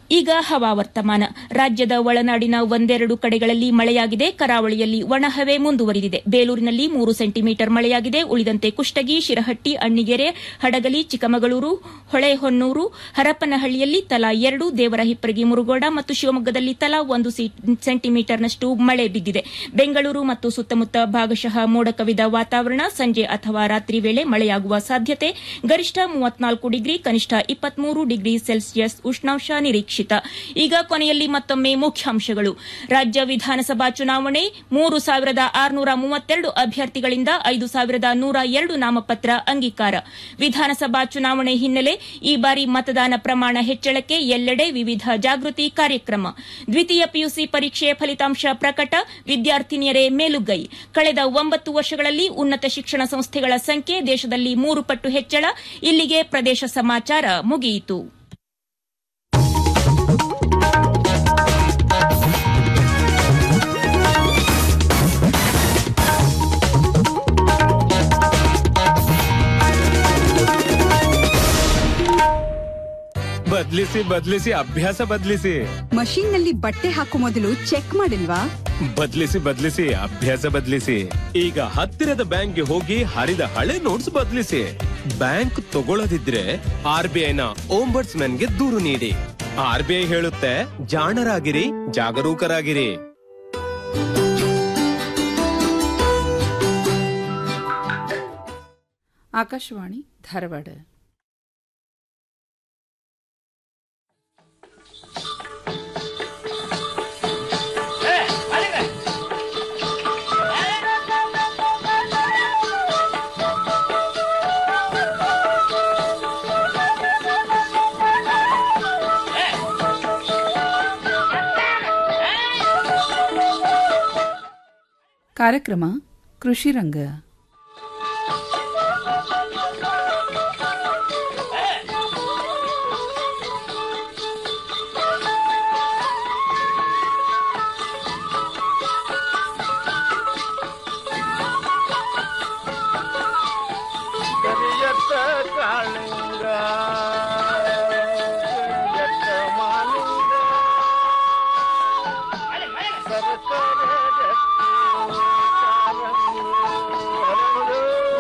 ಈಗ ಹವಾವರ್ತಮಾನ ರಾಜ್ಯದ ಒಳನಾಡಿನ ಒಂದೆರಡು ಕಡೆಗಳಲ್ಲಿ ಮಳೆಯಾಗಿದೆ ಕರಾವಳಿಯಲ್ಲಿ ಒಣಹವೆ ಮುಂದುವರಿದಿದೆ ಬೇಲೂರಿನಲ್ಲಿ ಮೂರು ಸೆಂಟಿಮೀಟರ್ ಮಳೆಯಾಗಿದೆ ಉಳಿದಂತೆ ಕುಷ್ಟಗಿ ಶಿರಹಟ್ಟಿ ಅಣ್ಣಿಗೆರೆ ಹಡಗಲಿ ಚಿಕ್ಕಮಗಳೂರು ಹೊಳೆಹೊನ್ನೂರು ಹರಪನಹಳ್ಳಿಯಲ್ಲಿ ತಲಾ ಎರಡು ದೇವರಹಿಪ್ಪರಗಿ ಮುರುಗೋಡ ಮತ್ತು ಶಿವಮೊಗ್ಗದಲ್ಲಿ ತಲಾ ಒಂದು ಸೆಂಟಿಮೀಟರ್ನಷ್ಟು ಮಳೆ ಬಿದ್ದಿದೆ ಬೆಂಗಳೂರು ಮತ್ತು ಸುತ್ತಮುತ್ತ ಭಾಗಶಃ ಮೋಡ ಕವಿದ ವಾತಾವರಣ ಸಂಜೆ ಅಥವಾ ರಾತ್ರಿ ವೇಳೆ ಮಳೆಯಾಗುವ ಸಾಧ್ಯತೆ ಗರಿಷ್ಠ ಮೂವತ್ನಾಲ್ಕು ಡಿಗ್ರಿ ಕನಿಷ್ಠ ಇಪ್ಪತ್ಮೂರು ಡಿಗ್ರಿ ಸೆಲ್ಸಿಯಸ್ ಉಷ್ಣಾಂಶ ನಿರೀಕ್ಷಿತ ಈಗ ಕೊನೆಯಲ್ಲಿ ಮತ್ತೊಮ್ಮೆ ಮುಖ್ಯಾಂಶಗಳು ರಾಜ್ಯ ವಿಧಾನಸಭಾ ಚುನಾವಣೆ ಮೂರು ಸಾವಿರದ ಆರುನೂರ ಮೂವತ್ತೆರಡು ಅಭ್ಯರ್ಥಿಗಳಿಂದ ಐದು ಸಾವಿರದ ನೂರ ಎರಡು ನಾಮಪತ್ರ ಅಂಗೀಕಾರ ವಿಧಾನಸಭಾ ಚುನಾವಣೆ ಹಿನ್ನೆಲೆ ಈ ಬಾರಿ ಮತದಾನ ಪ್ರಮಾಣ ಹೆಚ್ಚಳಕ್ಕೆ ಎಲ್ಲೆಡೆ ವಿವಿಧ ಜಾಗೃತಿ ಕಾರ್ಯಕ್ರಮ ದ್ವಿತೀಯ ಪಿಯುಸಿ ಪರೀಕ್ಷೆ ಫಲಿತಾಂಶ ಪ್ರಕಟ ವಿದ್ಯಾರ್ಥಿನಿಯರೇ ಮೇಲುಗೈ ಕಳೆದ ಒಂಬತ್ತು ವರ್ಷಗಳಲ್ಲಿ ಉನ್ನತ ಶಿಕ್ಷಣ ಸಂಸ್ಥೆಗಳ ಸಂಖ್ಯೆ ದೇಶದಲ್ಲಿ ಮೂರು ಪಟ್ಟು ಹೆಚ್ಚಳ ಇಲ್ಲಿಗೆ ಪ್ರದೇಶ ಸಮಾಚಾರ ಮುಗಿಯಿತು ಬದ್ಲಿಸಿ ಬದ್ಲಿಸಿ ಅಭ್ಯಾಸ ಬದ್ಲಿಸಿ ಮಷೀನ್ ನಲ್ಲಿ ಬಟ್ಟೆ ಹಾಕೋ ಮೊದಲು ಚೆಕ್ ಮಾಡಿಲ್ವಾ ಬದ್ಲಿಸಿ ಬದ್ಲಿಸಿ ಅಭ್ಯಾಸ ಬದ್ಲಿಸಿ ಈಗ ಹತ್ತಿರದ ಬ್ಯಾಂಕ್ಗೆ ಹೋಗಿ ಹರಿದ ಹಳೆ ನೋಟ್ಸ್ ಬದ್ಲಿಸಿ ಬ್ಯಾಂಕ್ ತಗೊಳ್ಳದಿದ್ರೆ ಆರ್ ಬಿ ಐನ ಓಂಬರ್ಟ್ಸ್ ಗೆ ದೂರು ನೀಡಿ ಆರ್ ಬಿ ಐ ಹೇಳುತ್ತೆ ಜಾಣರಾಗಿರಿ ಜಾಗರೂಕರಾಗಿರಿ ಆಕಾಶವಾಣಿ ಧಾರವಾಡ ಕಾರ್ಯಕ್ರಮ ಕೃಷಿ ರಂಗ ಕರಿಯತ್ತ ಕಾಳಿಂಗ ಕರಿಯತ್ತ ಮಾಲಿಂಗ ಸರಸರ ಗಟ್ಟಿ ಕಾಲಂಗು ಹರಳು.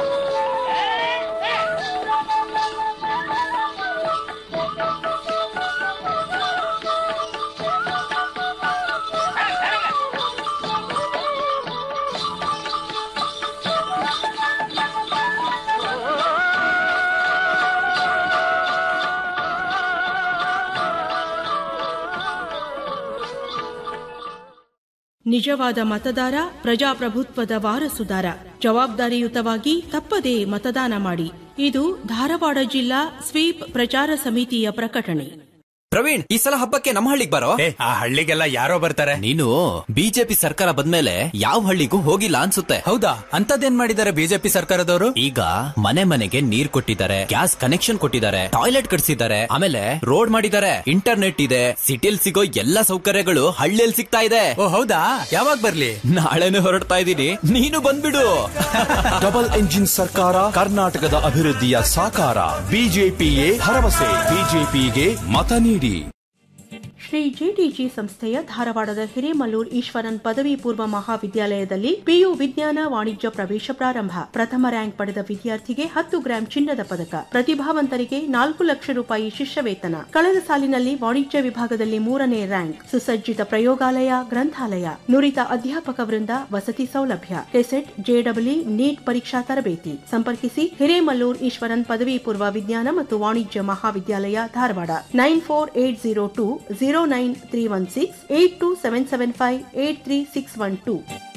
ನಿಜವಾದ ಮತದಾರ ಪ್ರಜಾಪ್ರಭುತ್ವದ ವಾರಸುದಾರ ಜವಾಬ್ದಾರಿಯುತವಾಗಿ ತಪ್ಪದೇ ಮತದಾನ ಮಾಡಿ ಇದು ಧಾರವಾಡ ಜಿಲ್ಲಾ ಸ್ವೀಪ್ ಪ್ರಚಾರ ಸಮಿತಿಯ ಪ್ರಕಟಣೆ ಪ್ರವೀಣ್ ಈ ಸಲ ಹಬ್ಬಕ್ಕೆ ನಮ್ಮ ಹಳ್ಳಿಗೆ ಬರೋ ಆ ಹಳ್ಳಿಗೆಲ್ಲ ಯಾರೋ ಬರ್ತಾರೆ ನೀನು ಬಿಜೆಪಿ ಸರ್ಕಾರ ಬಂದ್ಮೇಲೆ ಯಾವ ಹಳ್ಳಿಗೂ ಹೋಗಿಲ್ಲ ಅನ್ಸುತ್ತೆ ಹೌದಾ ಅಂತದೇನ್ ಮಾಡಿದ್ದಾರೆ ಬಿಜೆಪಿ ಸರ್ಕಾರದವರು ಈಗ ಮನೆ ಮನೆಗೆ ನೀರ್ ಕೊಟ್ಟಿದ್ದಾರೆ ಗ್ಯಾಸ್ ಕನೆಕ್ಷನ್ ಕೊಟ್ಟಿದ್ದಾರೆ ಟಾಯ್ಲೆಟ್ ಕಟ್ಸಿದ್ದಾರೆ ಆಮೇಲೆ ರೋಡ್ ಮಾಡಿದ್ದಾರೆ ಇಂಟರ್ನೆಟ್ ಇದೆ ಸಿಟಿಲ್ ಸಿಗೋ ಎಲ್ಲಾ ಸೌಕರ್ಯಗಳು ಹಳ್ಳಿಯಲ್ಲಿ ಸಿಗ್ತಾ ಇದೆ ಓ ಹೌದಾ ಯಾವಾಗ ಬರ್ಲಿ ನಾಳೆನೆ ಹೊರಡ್ತಾ ಇದ್ದೀನಿ ನೀನು ಬಂದ್ಬಿಡು ಡಬಲ್ ಎಂಜಿನ್ ಸರ್ಕಾರ ಕರ್ನಾಟಕದ ಅಭಿವೃದ್ಧಿಯ ಸಾಕಾರ ಬಿಜೆಪಿಯೇ ಭರವಸೆ ಬಿಜೆಪಿಗೆ ಮತ ನೀಡಿ ಶ್ರೀ ಜಿಟಿಜಿ ಸಂಸ್ಥೆಯ ಧಾರವಾಡದ ಹಿರೇಮಲ್ಲೂರ್ ಈಶ್ವರನ್ ಪದವಿ ಪೂರ್ವ ಮಹಾವಿದ್ಯಾಲಯದಲ್ಲಿ ಪಿಯು ವಿಜ್ಞಾನ ವಾಣಿಜ್ಯ ಪ್ರವೇಶ ಪ್ರಾರಂಭ ಪ್ರಥಮ ರ್ಯಾಂಕ್ ಪಡೆದ ವಿದ್ಯಾರ್ಥಿಗೆ ಹತ್ತು ಗ್ರಾಂ ಚಿನ್ನದ ಪದಕ ಪ್ರತಿಭಾವಂತರಿಗೆ ನಾಲ್ಕು ಲಕ್ಷ ರೂಪಾಯಿ ಶಿಷ್ಯ ವೇತನ ಕಳೆದ ಸಾಲಿನಲ್ಲಿ ವಾಣಿಜ್ಯ ವಿಭಾಗದಲ್ಲಿ ಮೂರನೇ ರ್ಯಾಂಕ್ ಸುಸಜ್ಜಿತ ಪ್ರಯೋಗಾಲಯ ಗ್ರಂಥಾಲಯ ನುರಿತ ಅಧ್ಯಾಪಕ ವೃಂದ ವಸತಿ ಸೌಲಭ್ಯ ಕೆಸೆಟ್ ಜೆಡಬ್ಲ್ಯೂ ನೀಟ್ ಪರೀಕ್ಷಾ ತರಬೇತಿ ಸಂಪರ್ಕಿಸಿ ಹಿರೇಮಲ್ಲೂರ್ ಈಶ್ವರನ್ ಪದವಿ ಪೂರ್ವ ವಿಜ್ಞಾನ ಮತ್ತು ವಾಣಿಜ್ಯ ಮಹಾವಿದ್ಯಾಲಯ Dharwad nine four eight zero two zero nine three one six eight two seven seven five eight three six one two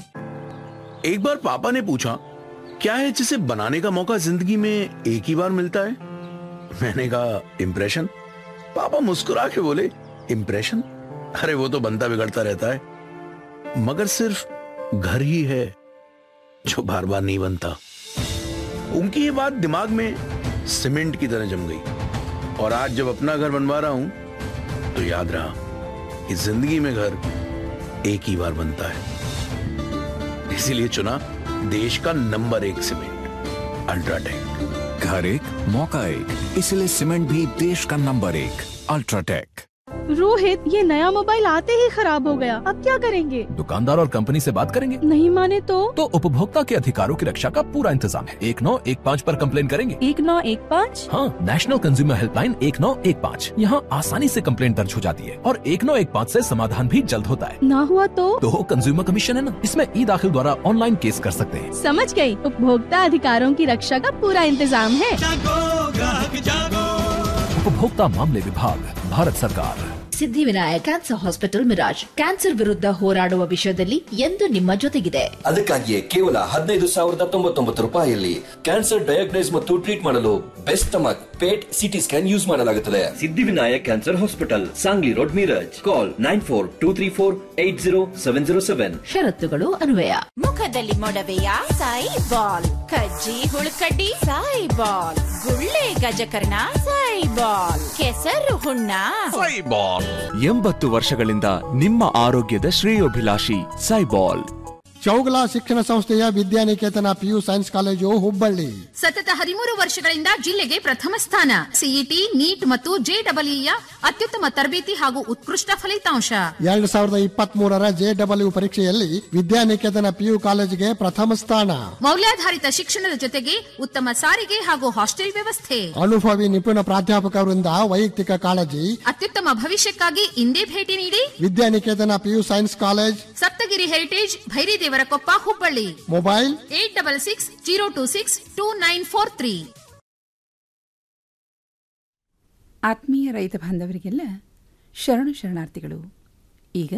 एक बार पापा ने पूछा क्या है जिसे बनाने का मौका जिंदगी में एक ही बार मिलता है मैंने कहा इम्प्रेशन पापा मुस्कुरा के बोले इम्प्रेशन अरे वो तो बनता बिगड़ता रहता है मगर सिर्फ घर ही है जो बार बार नहीं बनता उनकी ये बात दिमाग में सीमेंट की तरह जम गई और आज जब अपना घर बनवा रहा हूं तो याद रहा कि जिंदगी में घर एक ही बार बनता है इसीलिए चुना देश का नंबर एक सीमेंट अल्ट्राटेक घर एक मौका एक इसलिए सीमेंट भी देश का नंबर एक अल्ट्राटेक रोहित ये नया मोबाइल आते ही खराब हो गया अब क्या करेंगे दुकानदार और कंपनी से बात करेंगे नहीं माने तो तो उपभोक्ता के अधिकारों की रक्षा का पूरा इंतजाम है एक नौ एक पाँच आरोप कम्प्लेन करेंगे एक नौ एक पाँच हाँ नेशनल कंज्यूमर हेल्पलाइन एक नौ एक पाँच यहाँ आसानी से कंप्लेन दर्ज हो जाती है और एक नौ एक पाँच ऐसी समाधान भी जल्द होता है ना हुआ तो तो कंज्यूमर कमीशन है ना इसमें ई दाखिल द्वारा ऑनलाइन केस कर सकते हैं समझ गई उपभोक्ता अधिकारों की रक्षा का पूरा इंतजाम है उपभोक्ता मामले विभाग भारत सरकार Siddhivinayak cancer hospital Miraj cancer ವಿರುದ್ಧ ಹೋರಾಡುವ ವಿಷಯದಲ್ಲಿ ಎಂದು ನಿಮ್ಮ ಜೊತೆಗಿದೆ ಅದಕ್ಕಾಗಿಯೇ ಕೇವಲ ಹದಿನೈದು ಸಾವಿರದ ತೊಂಬತ್ತೊಂಬತ್ತು ರೂಪಾಯಿಯಲ್ಲಿ ಕ್ಯಾನ್ಸರ್ ಡಯಾಗ್ನೈಸ್ ಮತ್ತು ಟ್ರೀಟ್ ಮಾಡಲು best stomach PET CT scan use ಮಾಡಲಾಗುತ್ತದೆ Siddhivinayak cancer hospital Sangli road Miraj call nine four two three four eight zero seven zero seven ಷರತ್ತುಗಳು ಅನ್ವಯ ಮುಖದಲ್ಲಿ ಮೊಡವೆಯ ಸಾಯಿ ಬಾಲ್ ಕಜ್ಜಿ ಹುಳುಕಡ್ಡಿ ಸಾಯಿ ಬಾಲ್ ಗುಳ್ಳೆ ಗಜಕರ್ಣ ಸಾಯಿ ಬಾಲ್ ಕೆಸರು ಹುಣ್ಣ ಎಂಬತ್ತು ವರ್ಷಗಳಿಂದ ನಿಮ್ಮ ಆರೋಗ್ಯದ ಶ್ರೇಯೋಭಿಲಾಷಿ ಸೈಬಾಲ್ ಚೌಗಲ ಶಿಕ್ಷಣ ಸಂಸ್ಥೆಯ Vidyaniketana PU science college Hubballi ಸತತ ಹದಿಮೂರು ವರ್ಷಗಳಿಂದ ಜಿಲ್ಲೆಗೆ ಪ್ರಥಮ ಸ್ಥಾನ ಸಿಇಟಿ ನೀಟ್ ಮತ್ತು ಜೆಡಬ್ಲ್ಯೂಯ ಅತ್ಯುತ್ತಮ ತರಬೇತಿ ಹಾಗೂ ಉತ್ಕೃಷ್ಟ ಫಲಿತಾಂಶ ಎರಡ್ ಸಾವಿರದ ಇಪ್ಪತ್ತ್ ಮೂರರ ಜೆಡಬ್ಲ್ಯೂ ಪರೀಕ್ಷೆಯಲ್ಲಿ ವಿದ್ಯಾನಿಕೇತನ ಪಿಯು ಕಾಲೇಜಿಗೆ ಪ್ರಥಮ ಸ್ಥಾನ ಮೌಲ್ಯಾಧಾರಿತ ಶಿಕ್ಷಣದ ಜೊತೆಗೆ ಉತ್ತಮ ಸಾರಿಗೆ ಹಾಗೂ ಹಾಸ್ಟೆಲ್ ವ್ಯವಸ್ಥೆ ಅನುಭವಿ ನಿಪುಣ ಪ್ರಾಧ್ಯಾಪಕರಿಂದ ವೈಯಕ್ತಿಕ ಕಾಳಜಿ ಅತ್ಯುತ್ತಮ ಭವಿಷ್ಯಕ್ಕಾಗಿ ಇಂದೇ ಭೇಟಿ ನೀಡಿ Vidyaniketana PU science college Saptagiri heritage Bhairidevarakoppa Hubballi mobile eight double six zero two six two nine four three ಆತ್ಮೀಯ ರೈತ ಬಾಂಧವರಿಗೆಲ್ಲ ಶರಣು ಶರಣಾರ್ಥಿಗಳು ಈಗ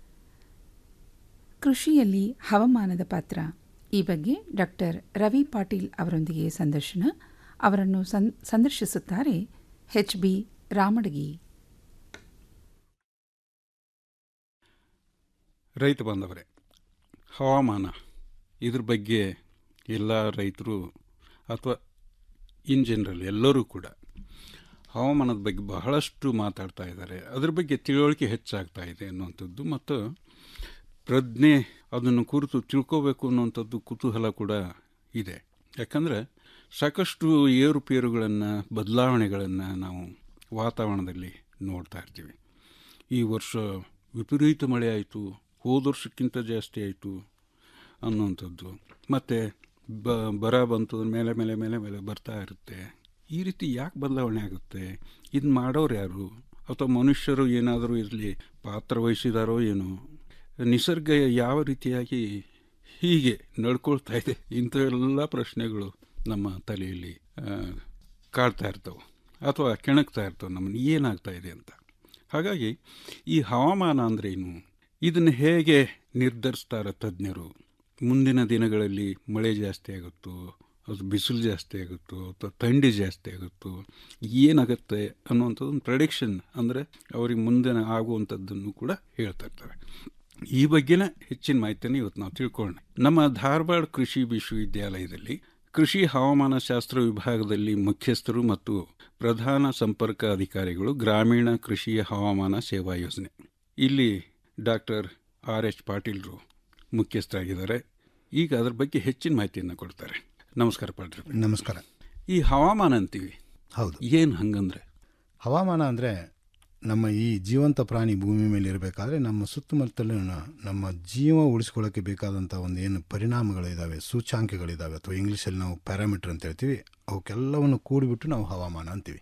ಕೃಷಿಯಲ್ಲಿ ಹವಾಮಾನದ ಪಾತ್ರ ಈ ಬಗ್ಗೆ ಡಾಕ್ಟರ್ ರವಿ ಪಾಟೀಲ್ ಅವರೊಂದಿಗೆ ಸಂದರ್ಶನ ಅವರನ್ನು ಸಂ- ಸಂದರ್ಶಿಸುತ್ತಾರೆ ಎಚ್ ಬಿ ರಾಮಡಗಿ ರೈತ ಬಾಂಧವರೇ ಹವಾಮಾನ ಇದ್ರ ಬಗ್ಗೆ ಎಲ್ಲ ರೈತರು ಅಥವಾ ಇನ್ ಜನರಲ್ ಎಲ್ಲರೂ ಕೂಡ ಹವಾಮಾನದ ಬಗ್ಗೆ ಬಹಳಷ್ಟು ಮಾತಾಡ್ತಾ ಇದ್ದಾರೆ ಅದ್ರ ಬಗ್ಗೆ ತಿಳುವಳಿಕೆ ಹೆಚ್ಚಾಗ್ತಾ ಇದೆ ಅನ್ನುವಂಥದ್ದು ಮತ್ತು ಪ್ರಜ್ಞೆ ಅದನ್ನು ಕುರಿತು ತಿಳ್ಕೋಬೇಕು ಅನ್ನುವಂಥದ್ದು ಕುತೂಹಲ ಕೂಡ ಇದೆ ಯಾಕಂದರೆ ಸಾಕಷ್ಟು ಏರುಪೇರುಗಳನ್ನು ಬದಲಾವಣೆಗಳನ್ನು ನಾವು ವಾತಾವರಣದಲ್ಲಿ ನೋಡ್ತಾ ಇರ್ತೀವಿ ಈ ವರ್ಷ ವಿಪರೀತ ಮಳೆ ಆಯಿತು ಹೋದ ವರ್ಷಕ್ಕಿಂತ ಜಾಸ್ತಿ ಆಯಿತು ಅನ್ನುವಂಥದ್ದು ಮತ್ತು ಬ ಬರ ಬಂತು ಮೇಲೆ ಮೇಲೆ ಮೇಲೆ ಮೇಲೆ ಬರ್ತಾ ಇರುತ್ತೆ ಈ ರೀತಿ ಯಾಕೆ ಬದಲಾವಣೆ ಆಗುತ್ತೆ ಇದು ಮಾಡೋರು ಯಾರು ಅಥವಾ ಮನುಷ್ಯರು ಏನಾದರೂ ಇರಲಿ ಪಾತ್ರ ವಹಿಸಿದಾರೋ ಏನೋ ನಿಸರ್ಗ ಯಾವ ರೀತಿಯಾಗಿ ಹೀಗೆ ನಡ್ಕೊಳ್ತಾ ಇದೆ ಇಂಥವೆಲ್ಲ ಪ್ರಶ್ನೆಗಳು ನಮ್ಮ ತಲೆಯಲ್ಲಿ ಆ, ಕಾಡ್ತಾ ಇರ್ತವೆ ಅಥವಾ ಕೆಣಕ್ತಾ ಇರ್ತವೆ ನಮ್ಮನ್ನು ಏನಾಗ್ತಾ ಇದೆ ಅಂತ ಹಾಗಾಗಿ ಈ ಹವಾಮಾನ ಅಂದ್ರೇನು ಇದನ್ನು ಹೇಗೆ ನಿರ್ಧರಿಸ್ತಾರೆ ತಜ್ಞರು ಮುಂದಿನ ದಿನಗಳಲ್ಲಿ ಮಳೆ ಜಾಸ್ತಿ ಆಗುತ್ತೋ ಅದು ಬಿಸಿಲು ಜಾಸ್ತಿ ಆಗುತ್ತೋ ಅಥವಾ ಥಂಡಿ ಜಾಸ್ತಿ ಆಗುತ್ತೋ ಏನಾಗುತ್ತೆ ಅನ್ನುವಂಥದ್ದು ಒಂದು ಪ್ರಡಿಕ್ಷನ್ ಅಂದರೆ ಅವ್ರಿಗೆ ಮುಂದಿನ ಆಗುವಂಥದ್ದನ್ನು ಕೂಡ ಹೇಳ್ತಾ ಇರ್ತಾರೆ ಈ ಬಗ್ಗೆನ ಹೆಚ್ಚಿನ ಮಾಹಿತಿಯನ್ನು ಇವತ್ತು ನಾವು ತಿಳ್ಕೊಳ್ಳೋಣ ನಮ್ಮ ಧಾರವಾಡ ಕೃಷಿ ವಿಶ್ವವಿದ್ಯಾಲಯದಲ್ಲಿ ಕೃಷಿ ಹವಾಮಾನ ಶಾಸ್ತ್ರ ವಿಭಾಗದಲ್ಲಿ ಮುಖ್ಯಸ್ಥರು ಮತ್ತು ಪ್ರಧಾನ ಸಂಪರ್ಕ ಅಧಿಕಾರಿಗಳು ಗ್ರಾಮೀಣ ಕೃಷಿ ಹವಾಮಾನ ಸೇವಾ ಯೋಜನೆ ಇಲ್ಲಿ ಡಾಕ್ಟರ್ ಆರ್ ಎಚ್ ಪಾಟೀಲ್ರು ಮುಖ್ಯಸ್ಥರಾಗಿದ್ದಾರೆ ಈಗ ಅದ್ರ ಬಗ್ಗೆ ಹೆಚ್ಚಿನ ಮಾಹಿತಿಯನ್ನು ಕೊಡ್ತಾರೆ ನಮಸ್ಕಾರ ಪಾಟೀಲ್ ನಮಸ್ಕಾರ ಈ ಹವಾಮಾನ ಅಂತೀವಿ ಹೌದು ಏನು ಹಂಗಂದ್ರೆ ಹವಾಮಾನ ಅಂದರೆ ನಮ್ಮ ಈ ಜೀವಂತ ಪ್ರಾಣಿ ಭೂಮಿ ಮೇಲೆ ಇರಬೇಕಾದ್ರೆ ನಮ್ಮ ಸುತ್ತಮುತ್ತಲಿನ ನಮ್ಮ ಜೀವ ಉಳಿಸ್ಕೊಳ್ಳೋಕ್ಕೆ ಬೇಕಾದಂಥ ಒಂದು ಏನು ಪರಿಣಾಮಗಳಿದ್ದಾವೆ ಸೂಚಾಂಕಗಳಿದ್ದಾವೆ ಅಥವಾ ಇಂಗ್ಲೀಷಲ್ಲಿ ನಾವು ಪ್ಯಾರಾಮೀಟರ್ ಅಂತ ಹೇಳ್ತೀವಿ ಅವಕ್ಕೆಲ್ಲವನ್ನು ಕೂಡಿಬಿಟ್ಟು ನಾವು ಹವಾಮಾನ ಅಂತೀವಿ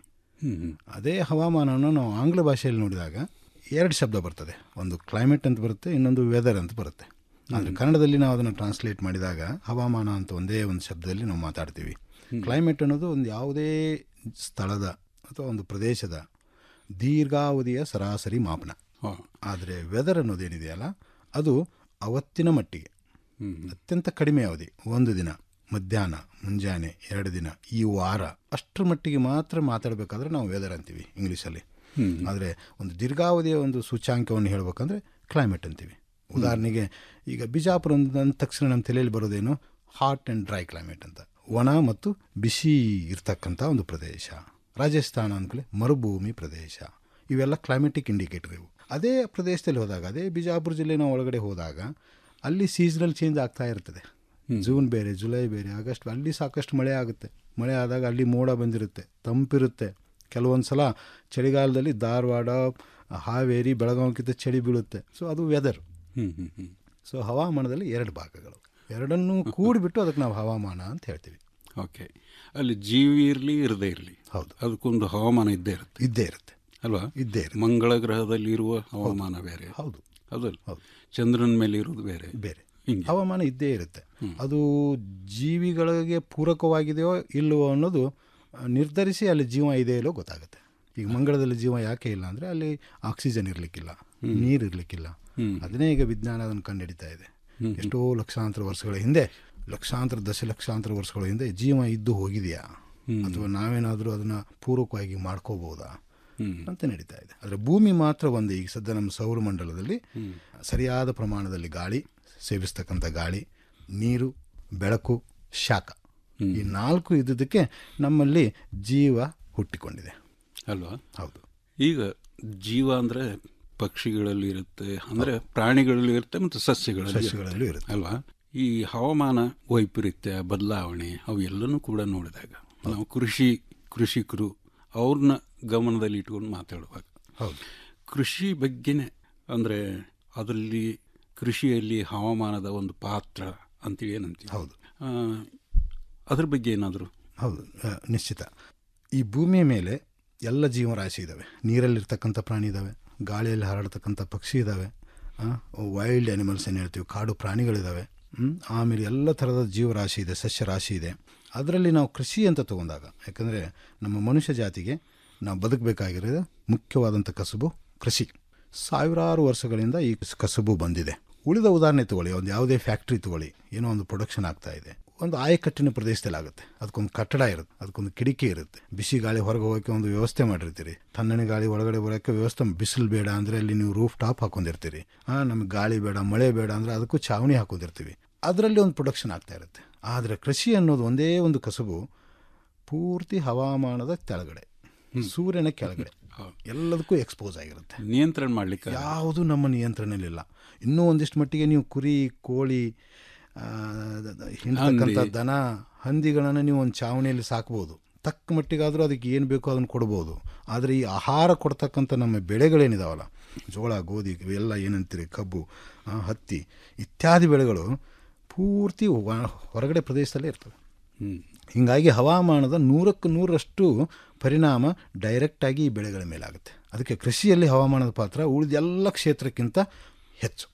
ಅದೇ ಹವಾಮಾನವನ್ನು ನಾವು ಆಂಗ್ಲ ಭಾಷೆಯಲ್ಲಿ ನೋಡಿದಾಗ ಎರಡು ಶಬ್ದ ಬರ್ತದೆ ಒಂದು ಕ್ಲೈಮೇಟ್ ಅಂತ ಬರುತ್ತೆ ಇನ್ನೊಂದು ವೆದರ್ ಅಂತ ಬರುತ್ತೆ ಆದರೆ ಕನ್ನಡದಲ್ಲಿ ನಾವು ಅದನ್ನು ಟ್ರಾನ್ಸ್ಲೇಟ್ ಮಾಡಿದಾಗ ಹವಾಮಾನ ಅಂತ ಒಂದೇ ಒಂದು ಶಬ್ದದಲ್ಲಿ ನಾವು ಮಾತಾಡ್ತೀವಿ ಕ್ಲೈಮೇಟ್ ಅನ್ನೋದು ಒಂದು ಯಾವುದೇ ಸ್ಥಳದ ಅಥವಾ ಒಂದು ಪ್ರದೇಶದ ದೀರ್ಘಾವಧಿಯ ಸರಾಸರಿ ಮಾಪನ ಆದರೆ ವೆದರ್ ಅನ್ನೋದೇನಿದೆಯಲ್ಲ ಅದು ಅವತ್ತಿನ ಮಟ್ಟಿಗೆ ಅತ್ಯಂತ ಕಡಿಮೆ ಅವಧಿ ಒಂದು ದಿನ ಮಧ್ಯಾಹ್ನ ಮುಂಜಾನೆ ಎರಡು ದಿನ ಈ ವಾರ ಅಷ್ಟರ ಮಟ್ಟಿಗೆ ಮಾತ್ರ ಮಾತಾಡಬೇಕಾದ್ರೆ ನಾವು ವೆದರ್ ಅಂತೀವಿ ಇಂಗ್ಲೀಷಲ್ಲಿ ಆದರೆ ಒಂದು ದೀರ್ಘಾವಧಿಯ ಒಂದು ಸೂಚಾಂಕವನ್ನು ಹೇಳ್ಬೇಕಂದ್ರೆ ಕ್ಲೈಮೇಟ್ ಅಂತೀವಿ ಉದಾಹರಣೆಗೆ ಈಗ ಬಿಜಾಪುರ ಅಂದ ತಕ್ಷಣ ನಮ್ಮ ತಲೆಯಲ್ಲಿ ಬರೋದೇನು ಹಾಟ್ ಆ್ಯಂಡ್ ಡ್ರೈ ಕ್ಲೈಮೇಟ್ ಅಂತ ಒಣ ಮತ್ತು ಬಿಸಿ ಇರ್ತಕ್ಕಂಥ ಒಂದು ಪ್ರದೇಶ ರಾಜಸ್ಥಾನ ಅಂದ್ಕೊಳ್ಳಿ ಮರುಭೂಮಿ ಪ್ರದೇಶ ಇವೆಲ್ಲ ಕ್ಲೈಮೆಟಿಕ್ ಇಂಡಿಕೇಟರ್ ಇವು ಅದೇ ಪ್ರದೇಶದಲ್ಲಿ ಹೋದಾಗ ಅದೇ ಬಿಜಾಪುರ ಜಿಲ್ಲೆನ ಒಳಗಡೆ ಹೋದಾಗ ಅಲ್ಲಿ ಸೀಸನಲ್ ಚೇಂಜ್ ಆಗ್ತಾ ಇರ್ತದೆ ಜೂನ್ ಬೇರೆ ಜುಲೈ ಬೇರೆ ಆಗಸ್ಟ್ ಅಲ್ಲಿ ಸಾಕಷ್ಟು ಮಳೆ ಆಗುತ್ತೆ ಮಳೆ ಆದಾಗ ಅಲ್ಲಿ ಮೋಡ ಬಂದಿರುತ್ತೆ ತಂಪಿರುತ್ತೆ ಕೆಲವೊಂದು ಸಲ ಚಳಿಗಾಲದಲ್ಲಿ ಧಾರವಾಡ ಹಾವೇರಿ ಬೆಳಗಾವಿಗಿಂತ ಚಳಿ ಬೀಳುತ್ತೆ ಸೊ ಅದು ವೆದರ್ ಹ್ಮ್ ಹ್ಮ್ ಹ್ಮ್ ಸೊ ಹವಾಮಾನದಲ್ಲಿ ಎರಡು ಭಾಗಗಳು ಎರಡನ್ನೂ ಕೂಡಿಬಿಟ್ಟು ಅದಕ್ಕೆ ನಾವು ಹವಾಮಾನ ಅಂತ ಹೇಳ್ತೀವಿ ಓಕೆ ಅಲ್ಲಿ ಜೀವಿ ಇರಲಿ ಇರದೇ ಇರಲಿ ಹೌದು ಅದಕ್ಕೊಂದು ಹವಾಮಾನ ಇದ್ದೇ ಇರುತ್ತೆ ಇದ್ದೇ ಇರುತ್ತೆ ಅಲ್ವಾ ಇದ್ದೇ ಇರುತ್ತೆ ಮಂಗಳ ಗ್ರಹದಲ್ಲಿ ಇರುವ ಹವಾಮಾನ ಬೇರೆ ಹೌದು ಹೌದಲ್ಲ ಹೌದು. ಚಂದ್ರನ ಮೇಲೆ ಇರೋದು ಬೇರೆ ಬೇರೆ ಹಿಂಗೆ ಹವಾಮಾನ ಇದ್ದೇ ಇರುತ್ತೆ ಅದು ಜೀವಿಗಳಿಗೆ ಪೂರಕವಾಗಿದೆಯೋ ಇಲ್ಲವೋ ಅನ್ನೋದು ಆ, ನಿರ್ಧರಿಸಿ ಅಲ್ಲಿ ಜೀವ ಇದೆ ಇಲ್ಲೋ ಗೊತ್ತಾಗುತ್ತೆ ಈಗ ಮಂಗಳದಲ್ಲಿ ಜೀವ ಯಾಕೆ ಇಲ್ಲ ಅಂದರೆ ಅಲ್ಲಿ ಆಕ್ಸಿಜನ್ ಇರಲಿಕ್ಕಿಲ್ಲ ನೀರು ಇರಲಿಕ್ಕಿಲ್ಲ ಅದನ್ನೇ ಈಗ ವಿಜ್ಞಾನ ಅದನ್ನು ಕಂಡುಹಿಡಿತಾ ಇದೆ ಎಷ್ಟೋ ಲಕ್ಷಾಂತರ ವರ್ಷಗಳ ಹಿಂದೆ ಲಕ್ಷಾಂತರ ದಶಲಕ್ಷಾಂತರ ವರ್ಷಗಳ ಹಿಂದೆ ಜೀವ ಇದ್ದು ಹೋಗಿದೆಯಾ ಅಥವಾ ನಾವೇನಾದರೂ ಅದನ್ನು ಪೂರಕವಾಗಿ ಮಾಡ್ಕೋಬಹುದಾ ಅಂತ ನಡೀತಾ ಇದೆ ಆದರೆ ಭೂಮಿ ಮಾತ್ರ ಒಂದು ಈಗ ಸದ್ಯ ನಮ್ಮ ಸೌರಮಂಡಲದಲ್ಲಿ ಸರಿಯಾದ ಪ್ರಮಾಣದಲ್ಲಿ ಗಾಳಿ ಸೇವಿಸ್ತಕ್ಕಂಥ ಗಾಳಿ ನೀರು ಬೆಳಕು ಶಾಖ ಈ ನಾಲ್ಕು ಇದ್ದುದಕ್ಕೆ ನಮ್ಮಲ್ಲಿ ಜೀವ ಹುಟ್ಟಿಕೊಂಡಿದೆ ಅಲ್ವಾ ಹೌದು ಈಗ ಜೀವ ಅಂದ್ರೆ ಪಕ್ಷಿಗಳಲ್ಲಿ ಇರುತ್ತೆ ಅಂದ್ರೆ ಪ್ರಾಣಿಗಳಲ್ಲಿ ಇರುತ್ತೆ ಮತ್ತು ಸಸ್ಯಗಳಲ್ಲಿ ಸಸ್ಯಗಳಲ್ಲೂ ಇರುತ್ತೆ. ಅಲ್ವಾ ಈ ಹವಾಮಾನ ವೈಪರೀತ್ಯ ಬದಲಾವಣೆ ಅವು ಎಲ್ಲನೂ ಕೂಡ ನೋಡಿದಾಗ ನಾವು ಕೃಷಿ ಕೃಷಿಕರು ಅವ್ರನ್ನ ಗಮನದಲ್ಲಿ ಇಟ್ಕೊಂಡು ಮಾತಾಡುವಾಗ ಹೌದು ಕೃಷಿ ಬಗ್ಗೆನೇ ಅಂದ್ರೆ ಅದರಲ್ಲಿ ಕೃಷಿಯಲ್ಲಿ ಹವಾಮಾನದ ಒಂದು ಪಾತ್ರ ಅಂತೇಳಿ ಏನಂತೀವಿ ಹೌದು ಆ, ಅದ್ರ ಬಗ್ಗೆ ಏನಾದರೂ ಹೌದು ಆ, ನಿಶ್ಚಿತ ಈ ಭೂಮಿಯ ಮೇಲೆ ಎಲ್ಲ ಜೀವರಾಶಿ ಇದ್ದಾವೆ ನೀರಲ್ಲಿರ್ತಕ್ಕಂಥ ಪ್ರಾಣಿ ಇದ್ದಾವೆ ಗಾಳಿಯಲ್ಲಿ ಹಾರಾಡ್ತಕ್ಕಂಥ ಪಕ್ಷಿ ಇದ್ದಾವೆ ವೈಲ್ಡ್ ಅನಿಮಲ್ಸ್ ಏನು ಹೇಳ್ತೀವಿ ಕಾಡು ಪ್ರಾಣಿಗಳಿದ್ದಾವೆ ಹ್ಮ್? ಆಮೇಲೆ ಎಲ್ಲ ಥರದ ಜೀವರಾಶಿ ಇದೆ ಸಸ್ಯರಾಶಿ ಇದೆ ಅದರಲ್ಲಿ ನಾವು ಕೃಷಿ ಅಂತ ತಗೊಂಡಾಗ ಯಾಕಂದರೆ ನಮ್ಮ ಮನುಷ್ಯ ಜಾತಿಗೆ ನಾವು ಬದುಕಬೇಕಾಗಿರೋದು ಮುಖ್ಯವಾದಂಥ ಕಸುಬು ಕೃಷಿ ಸಾವಿರಾರು ವರ್ಷಗಳಿಂದ ಈ ಕಸುಬು ಬಂದಿದೆ ಉಳಿದ ಉದಾಹರಣೆ ತಗೊಳ್ಳಿ ಒಂದು ಯಾವುದೇ ಫ್ಯಾಕ್ಟ್ರಿ ತಗೊಳ್ಳಿ ಏನೋ ಒಂದು ಪ್ರೊಡಕ್ಷನ್ ಆಗ್ತಾ ಇದೆ ಒಂದು ಆಯಕಟ್ಟಿನ ಪ್ರದೇಶದಲ್ಲಿ ಆಗುತ್ತೆ ಅದಕ್ಕೊಂದು ಕಟ್ಟಡ ಇರುತ್ತೆ ಅದಕ್ಕೊಂದು ಕಿಟಕಿ ಇರುತ್ತೆ ಬಿಸಿ ಗಾಳಿ ಹೊರಗೆ ಹೋಗೋಕ್ಕೆ ಒಂದು ವ್ಯವಸ್ಥೆ ಮಾಡಿರ್ತೀರಿ ತಣ್ಣನೆ ಗಾಳಿ ಒಳಗಡೆ ಬರೋಕ್ಕೆ ವ್ಯವಸ್ಥೆ ಬಿಸಿಲು ಬೇಡ ಅಂದರೆ ಅಲ್ಲಿ ನೀವು ರೂಫ್ ಟಾಪ್ ಹಾಕೊಂಡಿರ್ತೀರಿ ಹಾಂ ನಮಗೆ ಗಾಳಿ ಬೇಡ ಮಳೆ ಬೇಡ ಅಂದರೆ ಅದಕ್ಕೂ ಛಾವಣಿ ಹಾಕೊಂಡಿರ್ತೀವಿ ಅದರಲ್ಲಿ ಒಂದು ಪ್ರೊಡಕ್ಷನ್ ಆಗ್ತಾ ಇರುತ್ತೆ ಆದರೆ ಕೃಷಿ ಅನ್ನೋದು ಒಂದೇ ಒಂದು ಕಸುಬು ಪೂರ್ತಿ ಹವಾಮಾನದ ಕೆಳಗಡೆ ಸೂರ್ಯನ ಕೆಳಗಡೆ ಎಲ್ಲದಕ್ಕೂ ಎಕ್ಸ್ಪೋಸ್ ಆಗಿರುತ್ತೆ ನಿಯಂತ್ರಣ ಮಾಡ್ಲಿಕ್ಕೆ ಯಾವುದು ನಮ್ಮ ನಿಯಂತ್ರಣದಲ್ಲಿಲ್ಲ ಇನ್ನೂ ಒಂದಿಷ್ಟು ಮಟ್ಟಿಗೆ ನೀವು ಕುರಿ ಕೋಳಿ ಆ, ದ- ದ- ಹಿಂಡ್ತಕ್ಕಂಥ ಹಂದಿ. ದನ ಹಂದಿಗಳನ್ನು ನೀವು ಒಂದು ಚಾವಣಿಯಲ್ಲಿ ಸಾಕ್ಬೋದು ತಕ್ಕ ಮಟ್ಟಿಗಾದರೂ ಅದಕ್ಕೆ ಏನು ಬೇಕೋ ಅದನ್ನು ಕೊಡ್ಬೋದು ಆದರೆ ಈ ಆಹಾರ ಕೊಡ್ತಕ್ಕಂಥ ನಮ್ಮ ಬೆಳೆಗಳೇನಿದಾವಲ್ಲ ಜೋಳ ಗೋಧಿ ಇವೆಲ್ಲ ಏನಂತೀರಿ ಕಬ್ಬು ಆ, ಹತ್ತಿ ಇತ್ಯಾದಿ ಬೆಳೆಗಳು ಪೂರ್ತಿ ವ- ಹೊರಗಡೆ ಪ್ರದೇಶದಲ್ಲೇ ಇರ್ತವೆ ಹೀಗಾಗಿ ಹವಾಮಾನದ ನೂರಕ್ಕೆ ನೂರರಷ್ಟು ಪರಿಣಾಮ ಡೈರೆಕ್ಟಾಗಿ ಈ ಬೆಳೆಗಳ ಮೇಲಾಗುತ್ತೆ ಅದಕ್ಕೆ ಕೃಷಿಯಲ್ಲಿ ಹವಾಮಾನದ ಪಾತ್ರ ಉಳಿದ ಎಲ್ಲ ಕ್ಷೇತ್ರಕ್ಕಿಂತ ಹೆಚ್ಚು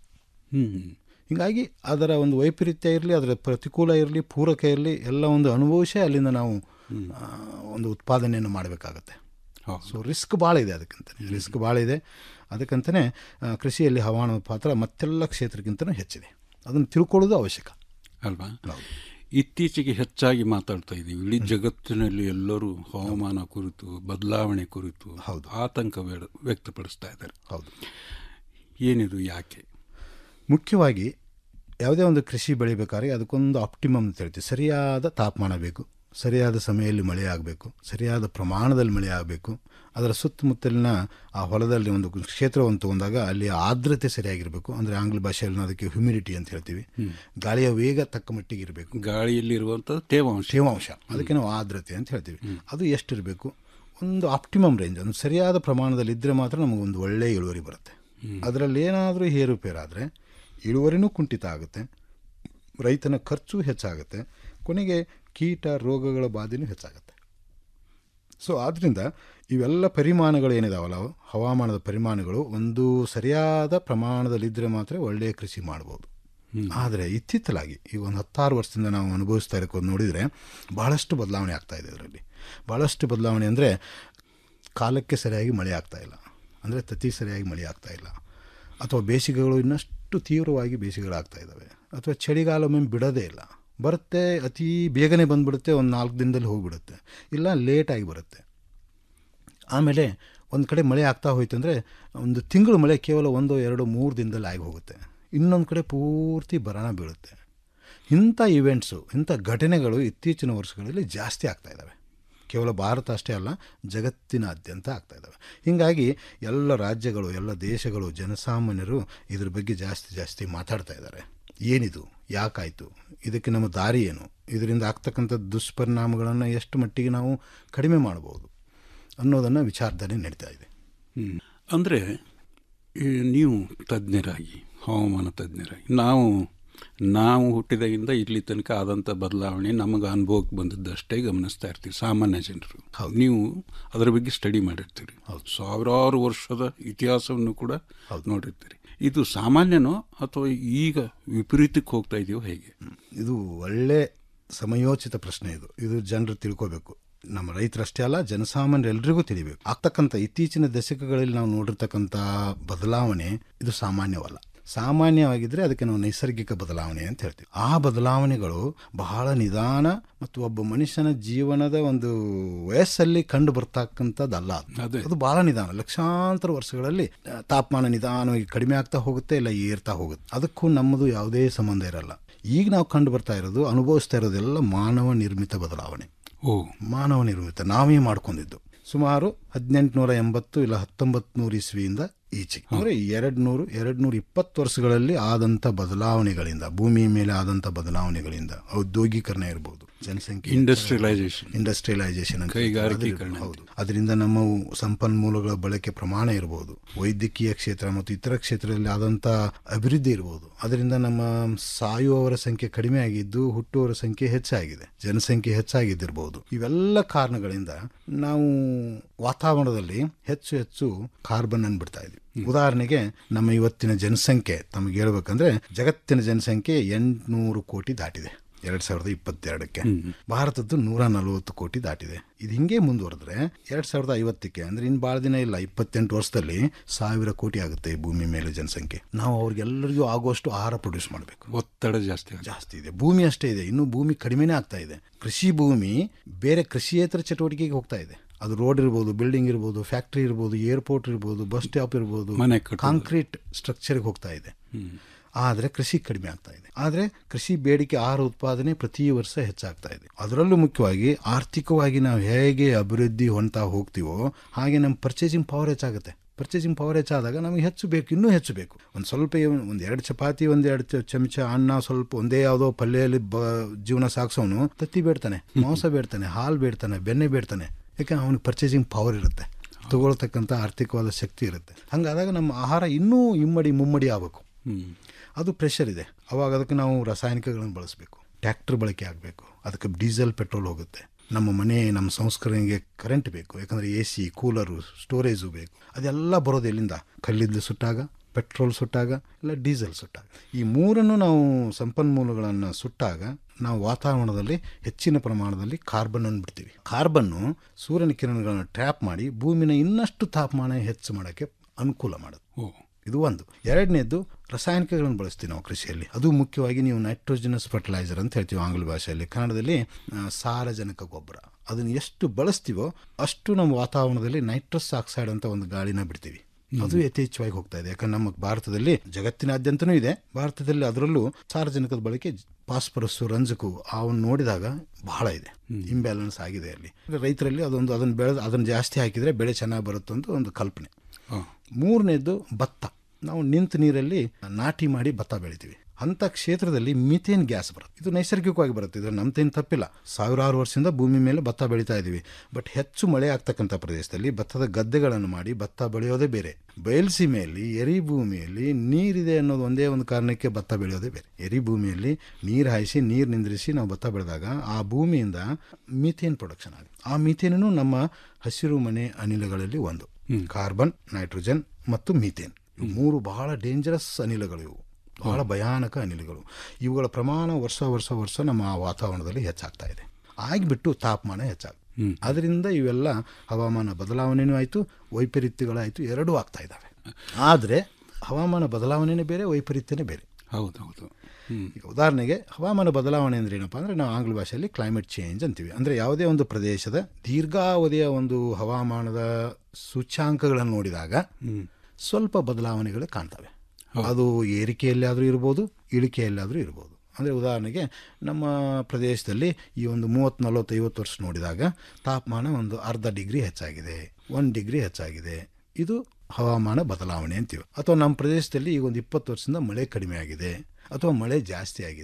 ಹೀಗಾಗಿ ಅದರ ಒಂದು ವೈಪರೀತ್ಯ ಇರಲಿ ಅದರ ಪ್ರತಿಕೂಲ ಇರಲಿ ಪೂರಕ ಇರಲಿ ಎಲ್ಲ ಒಂದು ಅನುಭವಿಸೇ ಅಲ್ಲಿಂದ ನಾವು ಆ, ಒಂದು ಉತ್ಪಾದನೆಯನ್ನು ಮಾಡಬೇಕಾಗತ್ತೆ ಸೊ ರಿಸ್ಕ್ ಭಾಳ ಇದೆ ಅದಕ್ಕಂತ ರಿಸ್ಕ್ ಭಾಳ ಇದೆ ಅದಕ್ಕಂತಲೇ ಕೃಷಿಯಲ್ಲಿ ಹವಾಮಾನದ ಪಾತ್ರ ಮತ್ತೆಲ್ಲ ಕ್ಷೇತ್ರಕ್ಕಿಂತಲೂ ಹೆಚ್ಚಿದೆ ಅದನ್ನು ತಿಳ್ಕೊಳ್ಳೋದು ಅವಶ್ಯಕ ಅಲ್ವಾ ಇತ್ತೀಚೆಗೆ ಹೆಚ್ಚಾಗಿ ಮಾತಾಡ್ತಾ ಇದ್ದೀವಿ ಇಡೀ ಜಗತ್ತಿನಲ್ಲಿ ಎಲ್ಲರೂ ಹವಾಮಾನ ಕುರಿತು ಬದಲಾವಣೆ ಕುರಿತು ಆತಂಕ ವ್ಯ- ವ್ಯಕ್ತಪಡಿಸ್ತಾ ಇದ್ದಾರೆ ಹೌದು ಏನಿದು ಯಾಕೆ ಮುಖ್ಯವಾಗಿ ಯಾವುದೇ ಒಂದು ಕೃಷಿ ಬೆಳಿಬೇಕಾದ್ರೆ ಅದಕ್ಕೊಂದು ಆಪ್ಟಿಮಮ್ ಅಂತ ಹೇಳ್ತೀವಿ ಸರಿಯಾದ ತಾಪಮಾನ ಬೇಕು ಸರಿಯಾದ ಸಮಯದಲ್ಲಿ ಮಳೆ ಆಗಬೇಕು ಸರಿಯಾದ ಪ್ರಮಾಣದಲ್ಲಿ ಮಳೆ ಆಗಬೇಕು ಅದರ ಸುತ್ತಮುತ್ತಲಿನ ಆ ಹೊಲದಲ್ಲಿ ಒಂದು ಕ್ಷೇತ್ರವನ್ನು ತಗೊಂಡಾಗ ಅಲ್ಲಿ ಆರ್ದ್ರತೆ ಸರಿಯಾಗಿರಬೇಕು ಅಂದರೆ ಆಂಗ್ಲ ಭಾಷೆಯಲ್ಲಿ ನಾವು ಅದಕ್ಕೆ ಹ್ಯುಮಿಡಿಟಿ ಅಂತ ಹೇಳ್ತೀವಿ ಗಾಳಿಯ ವೇಗ ತಕ್ಕ ಮಟ್ಟಿಗೆ ಇರಬೇಕು ಗಾಳಿಯಲ್ಲಿರುವಂಥ ತೇವಾಂಶ ತೇವಾಂಶ ಅದಕ್ಕೆ ನಾವು ಆರ್ದ್ರತೆ ಅಂತ ಹೇಳ್ತೀವಿ ಅದು ಎಷ್ಟಿರಬೇಕು ಒಂದು ಆಪ್ಟಿಮಮ್ ರೇಂಜ್ ಒಂದು ಸರಿಯಾದ ಪ್ರಮಾಣದಲ್ಲಿ ಇದ್ದರೆ ಮಾತ್ರ ನಮಗೊಂದು ಒಳ್ಳೆಯ ಇಳುವರಿ ಬರುತ್ತೆ ಅದರಲ್ಲಿ ಏನಾದರೂ ಏರುಪೇರಾದರೆ ಇಳುವರಿನೂ ಕುಂಠಿತ ಆಗುತ್ತೆ ರೈತನ ಖರ್ಚು ಹೆಚ್ಚಾಗುತ್ತೆ ಕೊನೆಗೆ ಕೀಟ ರೋಗಗಳ ಬಾಧೆನೂ ಹೆಚ್ಚಾಗುತ್ತೆ ಸೊ ಆದ್ದರಿಂದ ಇವೆಲ್ಲ ಪರಿಮಾಣಗಳು ಏನಿದಾವಲ್ಲ ಅವು ಹವಾಮಾನದ ಪರಿಮಾಣಗಳು ಒಂದು ಸರಿಯಾದ ಪ್ರಮಾಣದಲ್ಲಿದ್ದರೆ ಮಾತ್ರ ಒಳ್ಳೆಯ ಕೃಷಿ ಮಾಡ್ಬೋದು ಆದರೆ ಇತ್ತೀಚಲಾಗಿ ಈಗ ಒಂದು ಹತ್ತಾರು ವರ್ಷದಿಂದ ನಾವು ಅನುಭವಿಸ್ತಾ ಇರೋದು ನೋಡಿದರೆ ಬಹಳಷ್ಟು ಬದಲಾವಣೆ ಆಗ್ತಾ ಇದೆ ಇದರಲ್ಲಿ ಭಾಳಷ್ಟು ಬದಲಾವಣೆ ಅಂದರೆ ಕಾಲಕ್ಕೆ ಸರಿಯಾಗಿ ಮಳೆ ಆಗ್ತಾ ಇಲ್ಲ ಅಂದರೆ ತತಿ ಸರಿಯಾಗಿ ಮಳೆ ಆಗ್ತಾ ಇಲ್ಲ ಅಥವಾ ಬೇಸಿಗೆಗಳು ಇನ್ನಷ್ಟು ತೀವ್ರವಾಗಿ ಬೇಸಿಗೆಗಳಾಗ್ತಾ ಇದ್ದಾವೆ ಅಥವಾ ಚಳಿಗಾಲ ಒಮ್ಮೆ ಬಿಡೋದೇ ಇಲ್ಲ ಬರುತ್ತೆ ಅತಿ ಬೇಗನೆ ಬಂದುಬಿಡುತ್ತೆ ಒಂದು ನಾಲ್ಕು ದಿನದಲ್ಲಿ ಹೋಗಿಬಿಡುತ್ತೆ ಇಲ್ಲ ಲೇಟಾಗಿ ಬರುತ್ತೆ ಆಮೇಲೆ ಒಂದು ಕಡೆ ಮಳೆ ಆಗ್ತಾ ಹೋಯ್ತು ಅಂದರೆ ಒಂದು ತಿಂಗಳು ಮಳೆ ಕೇವಲ ಒಂದು ಎರಡು ಮೂರು ದಿನದಲ್ಲಿ ಆಗಿ ಹೋಗುತ್ತೆ ಇನ್ನೊಂದು ಕಡೆ ಪೂರ್ತಿ ಬರಣ ಬೀಳುತ್ತೆ ಇಂಥ ಇವೆಂಟ್ಸು ಇಂಥ ಘಟನೆಗಳು ಇತ್ತೀಚಿನ ವರ್ಷಗಳಲ್ಲಿ ಜಾಸ್ತಿ ಆಗ್ತಾ ಇದ್ದಾವೆ ಕೇವಲ ಭಾರತ ಅಷ್ಟೇ ಅಲ್ಲ ಜಗತ್ತಿನಾದ್ಯಂತ ಆಗ್ತಾ ಇದ್ದಾವೆ ಹೀಗಾಗಿ ಎಲ್ಲ ರಾಜ್ಯಗಳು ಎಲ್ಲ ದೇಶಗಳು ಜನಸಾಮಾನ್ಯರು ಇದ್ರ ಬಗ್ಗೆ ಜಾಸ್ತಿ ಜಾಸ್ತಿ ಮಾತಾಡ್ತಾ ಇದ್ದಾರೆ ಏನಿದು ಯಾಕಾಯಿತು ಇದಕ್ಕೆ ನಮ್ಮ ದಾರಿ ಏನು ಇದರಿಂದ ಆಗ್ತಕ್ಕಂಥ ದುಷ್ಪರಿಣಾಮಗಳನ್ನು ಎಷ್ಟು ಮಟ್ಟಿಗೆ ನಾವು ಕಡಿಮೆ ಮಾಡ್ಬೋದು ಅನ್ನೋದನ್ನು ವಿಚಾರಧಾರೆ ನಡೀತಾ ಇದೆ ಹ್ಮ್. ಅಂದ್ರೆ ಈ ನೀವು ತಜ್ಞರಾಗಿ ಹವಾಮಾನ ತಜ್ಞರಾಗಿ ನಾವು ನಾವು ಹುಟ್ಟಿದಾಗಿಂದ ಇಲ್ಲಿ ತನಕ ಆದಂಥ ಬದಲಾವಣೆ ನಮಗೆ ಅನುಭವಕ್ಕೆ ಬಂದದ್ದಷ್ಟೇ ಗಮನಿಸ್ತಾ ಇರ್ತೀವಿ ಸಾಮಾನ್ಯ ಜನರು ನೀವು ಅದರ ಬಗ್ಗೆ ಸ್ಟಡಿ ಮಾಡಿರ್ತೀರಿ ಸಾವಿರಾರು ವರ್ಷದ ಇತಿಹಾಸವನ್ನು ಕೂಡ ನೋಡಿರ್ತೀರಿ ಇದು ಸಾಮಾನ್ಯನೋ ಅಥವಾ ಈಗ ವಿಪರೀತಕ್ಕೆ ಹೋಗ್ತಾ ಇದೆಯೋ ಹೇಗೆ ಇದು ಒಳ್ಳೆ ಸಮಯೋಚಿತ ಪ್ರಶ್ನೆ ಇದು ಇದು ಜನರು ತಿಳ್ಕೋಬೇಕು ನಮ್ಮ ರೈತರಷ್ಟೇ ಅಲ್ಲ ಜನಸಾಮಾನ್ಯರೆಲ್ಲರಿಗೂ ತಿಳಿಬೇಕು ಆಗ್ತಕ್ಕಂಥ ಇತ್ತೀಚಿನ ದಶಕಗಳಲ್ಲಿ ನಾವು ನೋಡಿರ್ತಕ್ಕಂಥ ಬದಲಾವಣೆ ಇದು ಸಾಮಾನ್ಯವಲ್ಲ ಸಾಮಾನ್ಯವಾಗಿದ್ರೆ ಅದಕ್ಕೆ ನಾವು ನೈಸರ್ಗಿಕ ಬದಲಾವಣೆ ಅಂತ ಹೇಳ್ತೀವಿ ಆ ಬದಲಾವಣೆಗಳು ಬಹಳ ನಿಧಾನ ಮತ್ತು ಒಬ್ಬ ಮನುಷ್ಯನ ಜೀವನದ ಒಂದು ವಯಸ್ಸಲ್ಲಿ ಕಂಡು ಬರ್ತಕ್ಕಂಥದ್ದಲ್ಲ ಅದು. ಅದು ಬಹಳ ನಿಧಾನ ಲಕ್ಷಾಂತರ ವರ್ಷಗಳಲ್ಲಿ ಆ, ತಾಪಮಾನ ನಿಧಾನವಾಗಿ ಕಡಿಮೆ ಆಗ್ತಾ ಹೋಗುತ್ತೆ ಇಲ್ಲ ಏರ್ತಾ ಹೋಗುತ್ತೆ ಅದಕ್ಕೂ ನಮ್ಮದು ಯಾವುದೇ ಸಂಬಂಧ ಇರಲ್ಲ ಈಗ ನಾವು ಕಂಡು ಬರ್ತಾ ಇರೋದು ಅನುಭವಿಸ್ತಾ ಇರೋದೆಲ್ಲ ಮಾನವ ನಿರ್ಮಿತ ಬದಲಾವಣೆ ಓ ಮಾನವ ನಿರ್ಮಿತ ನಾವೇ ಮಾಡ್ಕೊಂಡಿದ್ದು ಸುಮಾರು ಹದಿನೆಂಟುನೂರ ಎಂಬತ್ತು ಇಲ್ಲ ಹತ್ತೊಂಬತ್ತು ನೂರು ಇಸ್ವಿಯಿಂದ ಈಚೆ ಅಂದರೆ ಎರಡು ನೂರು ಎರಡು ನೂರ ಇಪ್ಪತ್ತು ವರ್ಷಗಳಲ್ಲಿ ಆದಂಥ ಬದಲಾವಣೆಗಳಿಂದ ಭೂಮಿಯ ಮೇಲೆ ಆದಂಥ ಬದಲಾವಣೆಗಳಿಂದ ಔದ್ಯೋಗೀಕರಣ ಇರ್ಬೋದು ಜನಸಂಖ್ಯೆ Industrialization. ಇಂಡಸ್ಟ್ರಿಯಲೈಸೇಷನ್ ಅಂತ ಕೈಗಾರಿಕೀಕರಣ ಹೌದು ಅದರಿಂದ ನಮ್ಮ ಸಂಪನ್ಮೂಲಗಳ ಬಳಕೆ ಪ್ರಮಾಣ ಇರಬಹುದು ವೈದ್ಯಕೀಯ ಕ್ಷೇತ್ರ ಮತ್ತು ಇತರ ಕ್ಷೇತ್ರದಲ್ಲಿ ಆದಂಥ ಅಭಿವೃದ್ಧಿ ಇರಬಹುದು ಅದರಿಂದ ನಮ್ಮ ಸಾಯುವವರ ಸಂಖ್ಯೆ ಕಡಿಮೆ ಆಗಿದ್ದು ಹುಟ್ಟುವವರ ಸಂಖ್ಯೆ ಹೆಚ್ಚಾಗಿದೆ ಜನಸಂಖ್ಯೆ ಹೆಚ್ಚಾಗಿದ್ದಿರಬಹುದು ಇವೆಲ್ಲ ಕಾರಣಗಳಿಂದ ನಾವು ವಾತಾವರಣದಲ್ಲಿ ಹೆಚ್ಚು ಹೆಚ್ಚು ಕಾರ್ಬನ್ ಅನ್ನು ಬಿಡ್ತಾ ಇದ್ವಿ ಉದಾಹರಣೆಗೆ ನಮ್ಮ ಇವತ್ತಿನ ಜನಸಂಖ್ಯೆ ತಮಗೆ ಹೇಳ್ಬೇಕಂದ್ರೆ ಜಗತ್ತಿನ ಜನಸಂಖ್ಯೆ ಎಂಟುನೂರು ಕೋಟಿ ದಾಟಿದೆ ಎರಡ್ ಸಾವಿರದ ಇಪ್ಪತ್ತೆರಡಕ್ಕೆ ಭಾರತದ್ದು ನೂರ ನಲವತ್ತು ಕೋಟಿ ದಾಟಿದೆ ಇದು ಹಿಂಗೆ ಮುಂದುವರೆದ್ರೆ ಎರಡ್ ಸಾವಿರದ ಐವತ್ತಕ್ಕೆ ಅಂದ್ರೆ ಇನ್ ಭಾಳ ದಿನ ಇಲ್ಲ ಇಪ್ಪತ್ತೆಂಟು ವರ್ಷದಲ್ಲಿ ಸಾವಿರ ಕೋಟಿ ಆಗುತ್ತೆ ಈ ಭೂಮಿ ಮೇಲೆ ಜನಸಂಖ್ಯೆ ನಾವು ಅವ್ರಿಗೆಲ್ಲರಿಗೂ ಆಗುವಷ್ಟು ಆಹಾರ ಪ್ರೊಡ್ಯೂಸ್ ಮಾಡಬೇಕು ಒತ್ತಡ ಜಾಸ್ತಿ ಆಗುತ್ತೆ. ಜಾಸ್ತಿ ಇದೆ ಭೂಮಿ ಅಷ್ಟೇ ಇದೆ ಇನ್ನು ಭೂಮಿ ಕಡಿಮೆನೇ ಆಗ್ತಾ ಇದೆ ಕೃಷಿ ಭೂಮಿ ಬೇರೆ ಕೃಷಿಯೇತರ ಚಟುವಟಿಕೆಗೆ ಹೋಗ್ತಾ ಇದೆ ಅದು ರೋಡ್ ಇರ್ಬೋದು ಬಿಲ್ಡಿಂಗ್ ಇರ್ಬೋದು ಫ್ಯಾಕ್ಟ್ರಿ ಇರ್ಬೋದು ಏರ್ಪೋರ್ಟ್ ಇರ್ಬೋದು ಬಸ್ ಸ್ಟಾಪ್ ಇರ್ಬೋದು ಮನೆ ಕಟ್ಟೋದು. ಕಾಂಕ್ರೀಟ್ ಸ್ಟ್ರಕ್ಚರ್ಗೆ ಹೋಗ್ತಾ ಇದೆ ಆದರೆ ಕೃಷಿ ಕಡಿಮೆ ಆಗ್ತಾ ಇದೆ ಆದರೆ ಕೃಷಿ ಬೇಡಿಕೆ ಆಹಾರ ಉತ್ಪಾದನೆ ಪ್ರತಿ ವರ್ಷ ಹೆಚ್ಚಾಗ್ತಾ ಇದೆ ಅದರಲ್ಲೂ ಮುಖ್ಯವಾಗಿ ಆರ್ಥಿಕವಾಗಿ ನಾವು ಹೇಗೆ ಅಭಿವೃದ್ಧಿ ಹೊಂದ್ತಾ ಹೋಗ್ತೀವೋ ಹಾಗೆ ನಮ್ಮ ಪರ್ಚೇಸಿಂಗ್ ಪವರ್ ಹೆಚ್ಚಾಗುತ್ತೆ ಪರ್ಚೇಸಿಂಗ್ ಪವರ್ ಹೆಚ್ಚಾದಾಗ ನಮಗೆ ಹೆಚ್ಚು ಬೇಕು ಇನ್ನೂ ಹೆಚ್ಚು ಬೇಕು ಒಂದು ಸ್ವಲ್ಪ ಒಂದು ಎರಡು ಚಪಾತಿ ಒಂದು ಎರಡು ಚ- ಚಮಚ ಅನ್ನ ಸ್ವಲ್ಪ ಒಂದೇ ಯಾವುದೋ ಪಲ್ಯದಲ್ಲಿ ಬ ಜೀವನ ಸಾಗಿಸೋನು ತತ್ತಿ ಬೇಡ್ತಾನೆ ಮಾಂಸ ಬೇಡ್ತಾನೆ ಹಾಲು ಬೇಡ್ತಾನೆ ಬೆಣ್ಣೆ ಬೇಡ್ತಾನೆ ಯಾಕೆ ಅವನಿಗೆ ಪರ್ಚೇಸಿಂಗ್ ಪವರ್ ಇರುತ್ತೆ ತಗೊಳ್ತಕ್ಕಂಥ ಆರ್ಥಿಕವಾದ ಶಕ್ತಿ ಇರುತ್ತೆ ಹಂಗಾದಾಗ ನಮ್ಮ ಆಹಾರ ಇನ್ನೂ ಇಮ್ಮಡಿ ಮುಮ್ಮಡಿ ಆಗಬೇಕು ಅದು ಪ್ರೆಷರ್ ಇದೆ ಅವಾಗ ಅದಕ್ಕೆ ನಾವು ರಾಸಾಯನಿಕಗಳನ್ನು ಬಳಸಬೇಕು ಟ್ಯಾಕ್ಟರ್ ಬಳಕೆ ಆಗಬೇಕು ಅದಕ್ಕೆ ಡೀಸೆಲ್ ಪೆಟ್ರೋಲ್ ಹೋಗುತ್ತೆ ನಮ್ಮ ಮನೆ ನಮ್ಮ ಸಂಸ್ಕರಣೆಗೆ ಕರೆಂಟ್ ಬೇಕು ಯಾಕಂದರೆ ಎ ಸಿ ಕೂಲರು ಸ್ಟೋರೇಜು ಬೇಕು ಅದೆಲ್ಲ ಬರೋದು ಎಲ್ಲಿಂದ ಕಲ್ಲಿದ್ದು ಸುಟ್ಟಾಗ ಪೆಟ್ರೋಲ್ ಸುಟ್ಟಾಗ ಇಲ್ಲ ಡೀಸೆಲ್ ಸುಟ್ಟಾಗ ಈ ಮೂರನ್ನು ನಾವು ಸಂಪನ್ಮೂಲಗಳನ್ನು ಸುಟ್ಟಾಗ ನಾವು ವಾತಾವರಣದಲ್ಲಿ ಹೆಚ್ಚಿನ ಪ್ರಮಾಣದಲ್ಲಿ ಕಾರ್ಬನ್ ಅನ್ನು ಬಿಡ್ತೀವಿ ಕಾರ್ಬನ್ನು ಸೂರ್ಯನ ಕಿರಣಗಳನ್ನು ಟ್ರ್ಯಾಪ್ ಮಾಡಿ ಭೂಮಿನ ಇನ್ನಷ್ಟು ತಾಪಮಾನ ಹೆಚ್ಚು ಮಾಡೋಕ್ಕೆ ಅನುಕೂಲ ಮಾಡೋದು ಇದು ಒಂದು ಎರಡನೇದ್ದು ರಾಸಾಯನಿಕಗಳನ್ನು ಬಳಸ್ತೀವಿ ನಾವು ಕೃಷಿಯಲ್ಲಿ ಅದು ಮುಖ್ಯವಾಗಿ ನೀವು ನೈಟ್ರೋಜನಸ್ ಫರ್ಟಿಲೈಸರ್ ಅಂತ ಹೇಳ್ತೀವಿ ಆಂಗ್ಲ ಭಾಷೆಯಲ್ಲಿ ಕನ್ನಡದಲ್ಲಿ ಆ, ಸಾರಜನಕ ಗೊಬ್ಬರ ಅದನ್ನು ಎಷ್ಟು ಬಳಸ್ತೀವೋ ಅಷ್ಟು ನಮ್ಮ ವಾತಾವರಣದಲ್ಲಿ ನೈಟ್ರಸ್ ಆಕ್ಸೈಡ್ ಅಂತ ಒಂದು ಗಾಳಿನ ಬಿಡ್ತೀವಿ ಅದು ಯಥೇಚ್ಛವಾಗಿ ಹೋಗ್ತಾ ಇದೆ ಯಾಕಂದ್ರೆ ನಮ್ಮ ಭಾರತದಲ್ಲಿ ಜಗತ್ತಿನಾದ್ಯಂತನೂ ಇದೆ ಭಾರತದಲ್ಲಿ ಅದರಲ್ಲೂ ಸಾರ್ವಜನಿಕದ ಬಳಕೆ ಫಾಸ್ಫರಸ್ಸು ರಂಜಕು ಅವನ್ನ ನೋಡಿದಾಗ ಬಹಳ ಇದೆ ಇಂಬ್ಯಾಲೆನ್ಸ್ ಆಗಿದೆ ಅಲ್ಲಿ ರೈತರಲ್ಲಿ ಅದೊಂದು ಅದನ್ನು ಬೆಳೆದು ಅದನ್ನು ಜಾಸ್ತಿ ಹಾಕಿದರೆ ಬೆಳೆ ಚೆನ್ನಾಗಿ ಬರುತ್ತೆ ಅಂತ ಒಂದು ಕಲ್ಪನೆ ಮೂರನೇದು ಭತ್ತ ನಾವು ನಿಂತ ನೀರಲ್ಲಿ ನಾಟಿ ಮಾಡಿ ಭತ್ತ ಬೆಳಿತೀವಿ ಅಂಥ ಕ್ಷೇತ್ರದಲ್ಲಿ ಮಿಥೇನ್ ಗ್ಯಾಸ್ ಬರುತ್ತೆ ಇದು ನೈಸರ್ಗಿಕವಾಗಿ ಬರುತ್ತೆ ಇದು ನಮ್ದೇನು ತಪ್ಪಿಲ್ಲ ಸಾವಿರಾರು ವರ್ಷದಿಂದ ಭೂಮಿ ಮೇಲೆ ಭತ್ತ ಬೆಳೀತಾ ಇದ್ದೀವಿ ಬಟ್ ಹೆಚ್ಚು ಮಳೆ ಆಗ್ತಕ್ಕಂಥ ಪ್ರದೇಶದಲ್ಲಿ ಭತ್ತದ ಗದ್ದೆಗಳನ್ನು ಮಾಡಿ ಭತ್ತ ಬೆಳೆಯೋದೇ ಬೇರೆ ಬಯಲುಸೀಮೆಯಲ್ಲಿ ಎರಿ ಭೂಮಿಯಲ್ಲಿ ನೀರಿದೆ ಅನ್ನೋದು ಒಂದೇ ಒಂದು ಕಾರಣಕ್ಕೆ ಭತ್ತ ಬೆಳೆಯೋದೇ ಬೇರೆ ಎರಿ ಭೂಮಿಯಲ್ಲಿ ನೀರು ಹಾಯಿಸಿ ನೀರು ನಿಂದ್ರಿಸಿ ನಾವು ಭತ್ತ ಬೆಳೆದಾಗ ಆ ಭೂಮಿಯಿಂದ ಮಿಥೇನ್ ಪ್ರೊಡಕ್ಷನ್ ಆಗುತ್ತೆ ಆ ಮಿಥೇನು ನಮ್ಮ ಹಸಿರು ಮನೆ ಅನಿಲಗಳಲ್ಲಿ ಒಂದು ಕಾರ್ಬನ್ ನೈಟ್ರೋಜನ್ ಮತ್ತು ಮೀಥೇನ್ ಇವು ಮೂರು ಬಹಳ ಡೇಂಜರಸ್ ಅನಿಲಗಳು ಇವು ಬಹಳ ಭಯಾನಕ ಅನಿಲಗಳು ಇವುಗಳ ಪ್ರಮಾಣ ವರ್ಷ ವರ್ಷ ವರ್ಷ ನಮ್ಮ ಆ ವಾತಾವರಣದಲ್ಲಿ ಹೆಚ್ಚಾಗ್ತಾ ಇದೆ ಆಗಿಬಿಟ್ಟು ತಾಪಮಾನ ಹೆಚ್ಚಾಗುತ್ತೆ ಅದರಿಂದ ಇವೆಲ್ಲ ಹವಾಮಾನ ಬದಲಾವಣೆನೂ ಆಯಿತು ವೈಪರೀತ್ಯಗಳಾಯಿತು ಎರಡೂ ಆಗ್ತಾ ಇದ್ದಾವೆ ಆದರೆ ಹವಾಮಾನ ಬದಲಾವಣೆನೇ ಬೇರೆ ವೈಪರೀತ್ಯನೇ ಬೇರೆ ಹೌದೌದು ಈಗ ಉದಾಹರಣೆಗೆ ಹವಾಮಾನ ಬದಲಾವಣೆ ಅಂದ್ರೆ ಏನಪ್ಪ ಅಂದರೆ ನಾವು ಆಂಗ್ಲ ಭಾಷೆಯಲ್ಲಿ ಕ್ಲೈಮೇಟ್ ಚೇಂಜ್ ಅಂತೀವಿ ಅಂದರೆ ಯಾವುದೇ ಒಂದು ಪ್ರದೇಶದ ದೀರ್ಘಾವಧಿಯ ಒಂದು ಹವಾಮಾನದ ಸೂಚ್ಯಾಂಕಗಳನ್ನು ನೋಡಿದಾಗ ಸ್ವಲ್ಪ ಬದಲಾವಣೆಗಳು ಕಾಣ್ತವೆ ಅದು ಏರಿಕೆಯಲ್ಲಾದರೂ ಇರ್ಬೋದು ಇಳಿಕೆಯಲ್ಲಾದರೂ ಇರ್ಬೋದು ಅಂದರೆ ಉದಾಹರಣೆಗೆ ನಮ್ಮ ಪ್ರದೇಶದಲ್ಲಿ ಈ ಒಂದು ಮೂವತ್ತು ನಲವತ್ತು ಐವತ್ತು ವರ್ಷ ನೋಡಿದಾಗ ತಾಪಮಾನ ಒಂದು ಅರ್ಧ ಡಿಗ್ರಿ ಹೆಚ್ಚಾಗಿದೆ ಒಂದು ಡಿಗ್ರಿ ಹೆಚ್ಚಾಗಿದೆ ಇದು ಹವಾಮಾನ ಬದಲಾವಣೆ ಅಂತೀವಿ ಅಥವಾ ನಮ್ಮ ಪ್ರದೇಶದಲ್ಲಿ ಈಗ ಒಂದು ಇಪ್ಪತ್ತು ವರ್ಷದಿಂದ ಮಳೆ ಕಡಿಮೆ ಆಗಿದೆ ಅಥವಾ ಮಳೆ ಜಾಸ್ತಿ ಆಗಿದೆ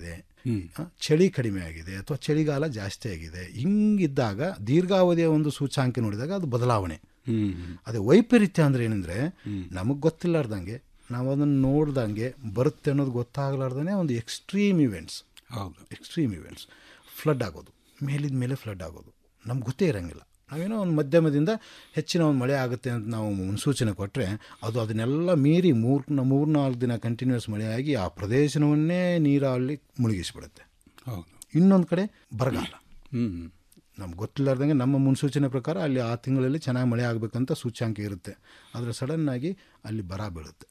ಆ, ಚಳಿ ಕಡಿಮೆ ಆಗಿದೆ ಅಥವಾ ಚಳಿಗಾಲ ಜಾಸ್ತಿ ಆಗಿದೆ ಹಿಂಗಿದ್ದಾಗ ದೀರ್ಘಾವಧಿಯ ಒಂದು ಸೂಚಾಂಕ ನೋಡಿದಾಗ ಅದು ಬದಲಾವಣೆ ಅದೇ ವೈಪರೀತ್ಯ ಅಂದ್ರೆ ಏನಂದ್ರೆ ನಮಗೆ ಗೊತ್ತಿಲ್ಲಾರ್ದಂಗೆ ನಾವು ಅದನ್ನು ನೋಡ್ದಂಗೆ ಬರುತ್ತೆ ಅನ್ನೋದು ಗೊತ್ತಾಗಲಾರ್ದೇ ಒಂದು ಎಕ್ಸ್ಟ್ರೀಮ್ ಇವೆಂಟ್ಸ್ ಹೌದು ಎಕ್ಸ್ಟ್ರೀಮ್ ಇವೆಂಟ್ಸ್ ಫ್ಲಡ್ ಆಗೋದು ಮೇಲಿದ ಮೇಲೆ ಫ್ಲಡ್ ಆಗೋದು ನಮ್ಗೆ ಗೊತ್ತೇ ಇರೋಂಗಿಲ್ಲ ನಾವೇನೋ ಒಂದು ಮಧ್ಯಮದಿಂದ ಹೆಚ್ಚಿನ ಒಂದು ಮಳೆ ಆಗುತ್ತೆ ಅಂತ ನಾವು ಮುನ್ಸೂಚನೆ ಕೊಟ್ಟರೆ ಅದು ಅದನ್ನೆಲ್ಲ ಮೀರಿ ಮೂರು ಮೂರು ನಾಲ್ಕು ದಿನ ಕಂಟಿನ್ಯೂಸ್ ಮಳೆಯಾಗಿ ಆ ಪ್ರದೇಶವನ್ನೇ ನೀರಲ್ಲಿ ಮುಳುಗಿಸ್ಬಿಡುತ್ತೆ ಹೌದು ಇನ್ನೊಂದು ಕಡೆ ಬರಗಾಲ ಹ್ಮ್ ನಮ್ಗೆ ಗೊತ್ತಿಲ್ಲಾರ್ದಂಗೆ ನಮ್ಮ ಮುನ್ಸೂಚನೆ ಪ್ರಕಾರ ಅಲ್ಲಿ ಆ ತಿಂಗಳಲ್ಲಿ ಚೆನ್ನಾಗಿ ಮಳೆ ಆಗಬೇಕಂತ ಸೂಚ್ಯಾಂಕ ಇರುತ್ತೆ ಆದರೆ ಸಡನ್ನಾಗಿ ಅಲ್ಲಿ ಬರ ಬೀಳುತ್ತೆ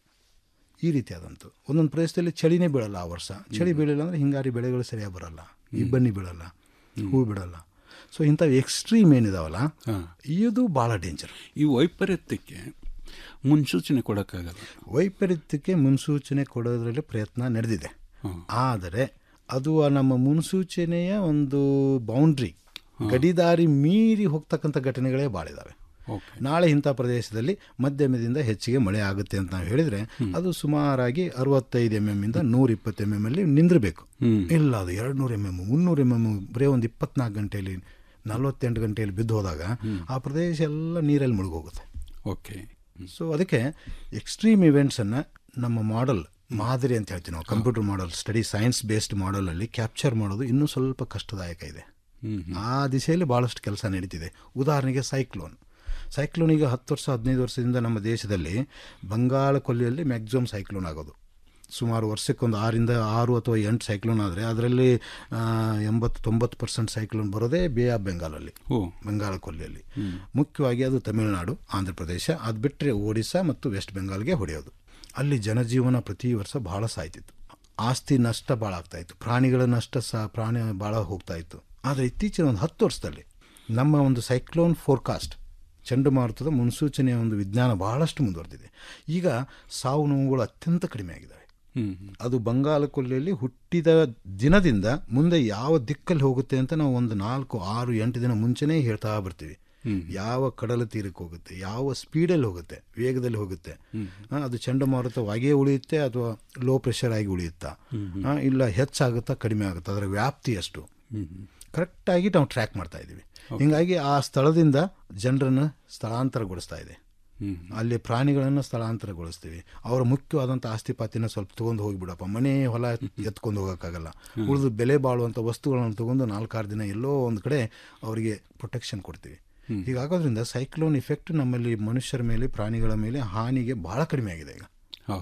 ಈ ರೀತಿಯಾದಂತು ಒಂದೊಂದು ಪ್ರದೇಶದಲ್ಲಿ ಚಳಿನೇ ಬೀಳಲ್ಲ ಆ ವರ್ಷ ಚಳಿ ಬೀಳಿಲ್ಲ ಅಂದರೆ ಹಿಂಗಾರಿ ಬೆಳೆಗಳು ಸರಿಯಾಗಿ ಬರಲ್ಲ ಇಬ್ಬನಿ ಬೀಳಲ್ಲ ಹೂ ಬಿಡಲ್ಲ ಸೊ ಇಂಥವು ಎಕ್ಸ್ಟ್ರೀಮ್ ಏನಿದಾವಲ್ಲ ಇದು ಭಾಳ ಡೇಂಜರ್ ಈ ವೈಪರೀತ್ಯಕ್ಕೆ ಮುನ್ಸೂಚನೆ ಕೊಡೋಕ್ಕಾಗಲ್ಲ ವೈಪರೀತ್ಯಕ್ಕೆ ಮುನ್ಸೂಚನೆ ಕೊಡೋದ್ರಲ್ಲಿ ಪ್ರಯತ್ನ ನಡೆದಿದೆ ಆದರೆ ಅದು ಆ ನಮ್ಮ ಮುನ್ಸೂಚನೆಯ ಒಂದು ಬೌಂಡ್ರಿ ಗಡಿದಾರಿ ಮೀರಿ ಹೋಗ್ತಕ್ಕಂಥ ಘಟನೆಗಳೇ ಭಾಳ ಇದಾವೆ ನಾಳೆ ಇಂಥ ಪ್ರದೇಶದಲ್ಲಿ ಮಧ್ಯಮದಿಂದ ಹೆಚ್ಚಿಗೆ ಮಳೆ ಆಗುತ್ತೆ ಅಂತ ನಾವು ಹೇಳಿದರೆ ಅದು ಸುಮಾರಾಗಿ ಅರವತ್ತೈದು ಎಮ್ ಎಮ್ ಇಂದ ನೂರ ಇಪ್ಪತ್ತು ಎಮ್ ಎಮ್ ಅಲ್ಲಿ ನಿಂದಿರಬೇಕು ಇಲ್ಲ ಅದು ಎರಡು ನೂರು ಎಮ್ ಎಮ್ ಮುನ್ನೂರು ಎಮ್ ಎಮ್ ಬರೀ ಒಂದು ಇಪ್ಪತ್ನಾಲ್ಕು ಗಂಟೆಯಲ್ಲಿ ನಲವತ್ತೆಂಟು ಗಂಟೆಯಲ್ಲಿ ಬಿದ್ದು ಹೋದಾಗ ಆ ಪ್ರದೇಶ ಎಲ್ಲ ನೀರಲ್ಲಿ ಮುಳುಗೋಗುತ್ತೆ ಓಕೆ ಸೊ ಅದಕ್ಕೆ ಎಕ್ಸ್ಟ್ರೀಮ್ ಇವೆಂಟ್ಸನ್ನು ನಮ್ಮ ಮಾಡೆಲ್ ಮಾದರಿ ಅಂತ ಹೇಳ್ತೀವಿ ನಾವು computer model study science based ಮಾಡೆಲಲ್ಲಿ ಕ್ಯಾಪ್ಚರ್ ಮಾಡೋದು ಇನ್ನೂ ಸ್ವಲ್ಪ ಕಷ್ಟದಾಯಕ ಇದೆ ಆ ದಿಶೆಯಲ್ಲಿ ಭಾಳಷ್ಟು ಕೆಲಸ ನಡೀತಿದೆ ಉದಾಹರಣೆಗೆ ಸೈಕ್ಲೋನ್ ಸೈಕ್ಲೋನ್ ಈಗ ಹತ್ತು ವರ್ಷ ಹದಿನೈದು ವರ್ಷದಿಂದ ನಮ್ಮ ದೇಶದಲ್ಲಿ ಬಂಗಾಳ ಕೊಲ್ಲಿಯಲ್ಲಿ ಮ್ಯಾಕ್ಸಿಮಮ್ ಸೈಕ್ಲೋನ್ ಆಗೋದು ಸುಮಾರು ವರ್ಷಕ್ಕೊಂದು ಆರಿಂದ ಆರು ಅಥವಾ ಎಂಟು ಸೈಕ್ಲೋನ್ ಆದರೆ ಅದರಲ್ಲಿ ಆ, ಎಂಬತ್ತು ತೊಂಬತ್ತು ಪರ್ಸೆಂಟ್ ಸೈಕ್ಲೋನ್ ಬರೋದೇ ಬೇ ಆಫ್ ಬೆಂಗಾಲಲ್ಲಿ ಬಂಗಾಳ ಕೊಲ್ಲಿಯಲ್ಲಿ ಮುಖ್ಯವಾಗಿ ಅದು ತಮಿಳುನಾಡು ಆಂಧ್ರ ಪ್ರದೇಶ ಅದು ಬಿಟ್ಟರೆ ಒಡಿಶಾ ಮತ್ತು ವೆಸ್ಟ್ ಬೆಂಗಾಲ್ಗೆ ಹೊಡೆಯೋದು ಅಲ್ಲಿ ಜನಜೀವನ ಪ್ರತಿ ವರ್ಷ ಭಾಳ ಸಾಯ್ತಿತ್ತು ಆಸ್ತಿ ನಷ್ಟ ಭಾಳ ಆಗ್ತಾಯಿತ್ತು ಪ್ರಾಣಿಗಳ ನಷ್ಟ ಸಹ ಪ್ರಾಣಿ ಭಾಳ ಹೋಗ್ತಾ ಇತ್ತು ಆದರೆ ಇತ್ತೀಚಿನ ಒಂದು ಹತ್ತು ವರ್ಷದಲ್ಲಿ ನಮ್ಮ ಒಂದು ಸೈಕ್ಲೋನ್ ಫೋರ್ಕಾಸ್ಟ್ ಚಂಡಮಾರುತದ ಮುನ್ಸೂಚನೆಯ ಒಂದು ವಿಜ್ಞಾನ ಬಹಳಷ್ಟು ಮುಂದುವರೆದಿದೆ ಈಗ ಸಾವು ನೋವುಗಳು ಅತ್ಯಂತ ಕಡಿಮೆ ಆಗಿದ್ದಾವೆ ಅದು ಬಂಗಾಳ ಕೊಲ್ಲಿಯಲ್ಲಿ ಹುಟ್ಟಿದ ದಿನದಿಂದ ಮುಂದೆ ಯಾವ ದಿಕ್ಕಲ್ಲಿ ಹೋಗುತ್ತೆ ಅಂತ ನಾವು ಒಂದು ನಾಲ್ಕು ಆರು ಎಂಟು ದಿನ ಮುಂಚೆನೇ ಹೇಳ್ತಾ ಬರ್ತೀವಿ ಯಾವ ಕಡಲ ತೀರಕ್ಕೆ ಹೋಗುತ್ತೆ ಯಾವ ಸ್ಪೀಡಲ್ಲಿ ಹೋಗುತ್ತೆ ವೇಗದಲ್ಲಿ ಹೋಗುತ್ತೆ ಆ, ಅದು ಚಂಡಮಾರುತವಾಗಿಯೇ ಉಳಿಯುತ್ತೆ ಅಥವಾ ಲೋ ಪ್ರೆಷರ್ ಆಗಿ ಉಳಿಯುತ್ತಾ ಆ, ಇಲ್ಲ ಹೆಚ್ಚಾಗುತ್ತಾ ಕಡಿಮೆ ಆಗುತ್ತಾ ಅದರ ವ್ಯಾಪ್ತಿ ಎಷ್ಟು ಕರೆಕ್ಟಾಗಿ ನಾವು ಟ್ರ್ಯಾಕ್ ಮಾಡ್ತಾ ಇದ್ದೀವಿ ಹಿಂಗಾಗಿ ಆ ಸ್ಥಳದಿಂದ ಜನರನ್ನು ಸ್ಥಳಾಂತರಗೊಳಿಸ್ತಾ ಇದೆ ಅಲ್ಲಿ ಪ್ರಾಣಿಗಳನ್ನು ಸ್ಥಳಾಂತರಗೊಳಿಸ್ತೀವಿ ಅವರ ಮುಖ್ಯವಾದಂಥ ಆಸ್ತಿ ಪಾತಿನ ಸ್ವಲ್ಪ ತೊಗೊಂಡು ಹೋಗಿಬಿಡಪ್ಪ ಮನೆ ಹೊಲ ಎತ್ಕೊಂಡು ಹೋಗೋಕ್ಕಾಗಲ್ಲ ಉಳಿದು ಬೆಲೆ ಬಾಳುವಂಥ ವಸ್ತುಗಳನ್ನು ತೊಗೊಂಡು ನಾಲ್ಕಾರು ದಿನ ಎಲ್ಲೋ ಒಂದು ಕಡೆ ಅವರಿಗೆ ಪ್ರೊಟೆಕ್ಷನ್ ಕೊಡ್ತೀವಿ ಹೀಗಾಗೋದ್ರಿಂದ ಸೈಕ್ಲೋನ್ ಇಫೆಕ್ಟ್ ನಮ್ಮಲ್ಲಿ ಮನುಷ್ಯರ ಮೇಲೆ ಪ್ರಾಣಿಗಳ ಮೇಲೆ ಹಾನಿಗೆ ಭಾಳ ಕಡಿಮೆ ಆಗಿದೆ ಈಗ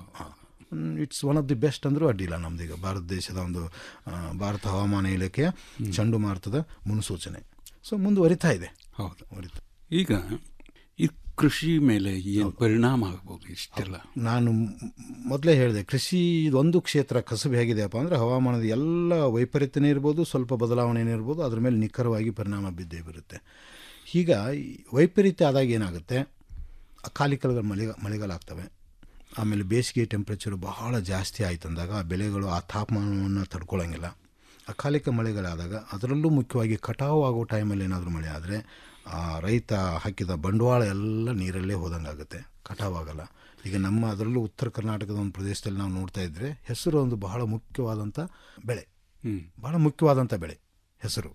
it's one of the best ಅಂದರೂ ಅಡ್ಡಿಲ್ಲ ನಮ್ದೀಗ ಭಾರತ ದೇಶದ ಒಂದು ಆ, ಭಾರತ ಹವಾಮಾನ ಇಲಾಖೆಯ ಚಂಡುಮಾರುತದ ಮುನ್ಸೂಚನೆ ಸೊ ಮುಂದುವರಿತಾ ಇದೆ ಹೌದು ವರಿತಾ ಈಗ ಈ ಕೃಷಿ ಮೇಲೆ ಏನು ಪರಿಣಾಮ ಆಗ್ಬೋದು ಇಷ್ಟೆಲ್ಲ ನಾನು ಮೊದಲೇ ಹೇಳಿದೆ ಕೃಷಿ ಇದೊಂದು ಕ್ಷೇತ್ರ ಕಸಬು ಹೇಗಿದೆಯಪ್ಪ ಅಂದರೆ ಹವಾಮಾನದ ಎಲ್ಲ ವೈಪರೀತ್ಯನೇ ಇರ್ಬೋದು ಸ್ವಲ್ಪ ಬದಲಾವಣೆನೇ ಇರ್ಬೋದು ಅದ್ರ ಮೇಲೆ ನಿಖರವಾಗಿ ಪರಿಣಾಮ ಬಿದ್ದೇ ಬರುತ್ತೆ ಈಗ ಈ ವೈಪರೀತ್ಯ ಆದಾಗ ಏನಾಗುತ್ತೆ ಅಕಾಲಿಕಗಳ ಮಳೆ ಮಳೆಗಾಲ ಆಗ್ತವೆ ಆಮೇಲೆ ಬೇಸಿಗೆ ಟೆಂಪ್ರೇಚರ್ ಬಹಳ ಜಾಸ್ತಿ ಆಯ್ತು ಅಂದಾಗ ಆ ಬೆಳೆಗಳು ಆ ತಾಪಮಾನವನ್ನು ತಡ್ಕೊಳ್ಳೋಂಗಿಲ್ಲ ಅಕಾಲಿಕ ಮಳೆಗಳಾದಾಗ ಅದರಲ್ಲೂ ಮುಖ್ಯವಾಗಿ ಕಟಾವು ಆಗೋ ಟೈಮಲ್ಲಿ ಏನಾದರೂ ಮಳೆ ಆದರೆ ಆ ರೈತ ಹಾಕಿದ ಬಂಡವಾಳ ಎಲ್ಲ ನೀರಲ್ಲೇ ಹೋದಂಗಾಗುತ್ತೆ ಕಟಾವು ಆಗಲ್ಲ ಈಗ ನಮ್ಮ ಅದರಲ್ಲೂ ಉತ್ತರ ಕರ್ನಾಟಕದ ಒಂದು ಪ್ರದೇಶದಲ್ಲಿ ನಾವು ನೋಡ್ತಾ ಇದ್ದರೆ ಹೆಸರು ಒಂದು ಬಹಳ ಮುಖ್ಯವಾದಂಥ ಬೆಳೆ ಬಹಳ ಮುಖ್ಯವಾದಂಥ ಬೆಳೆ ಹೆಸರು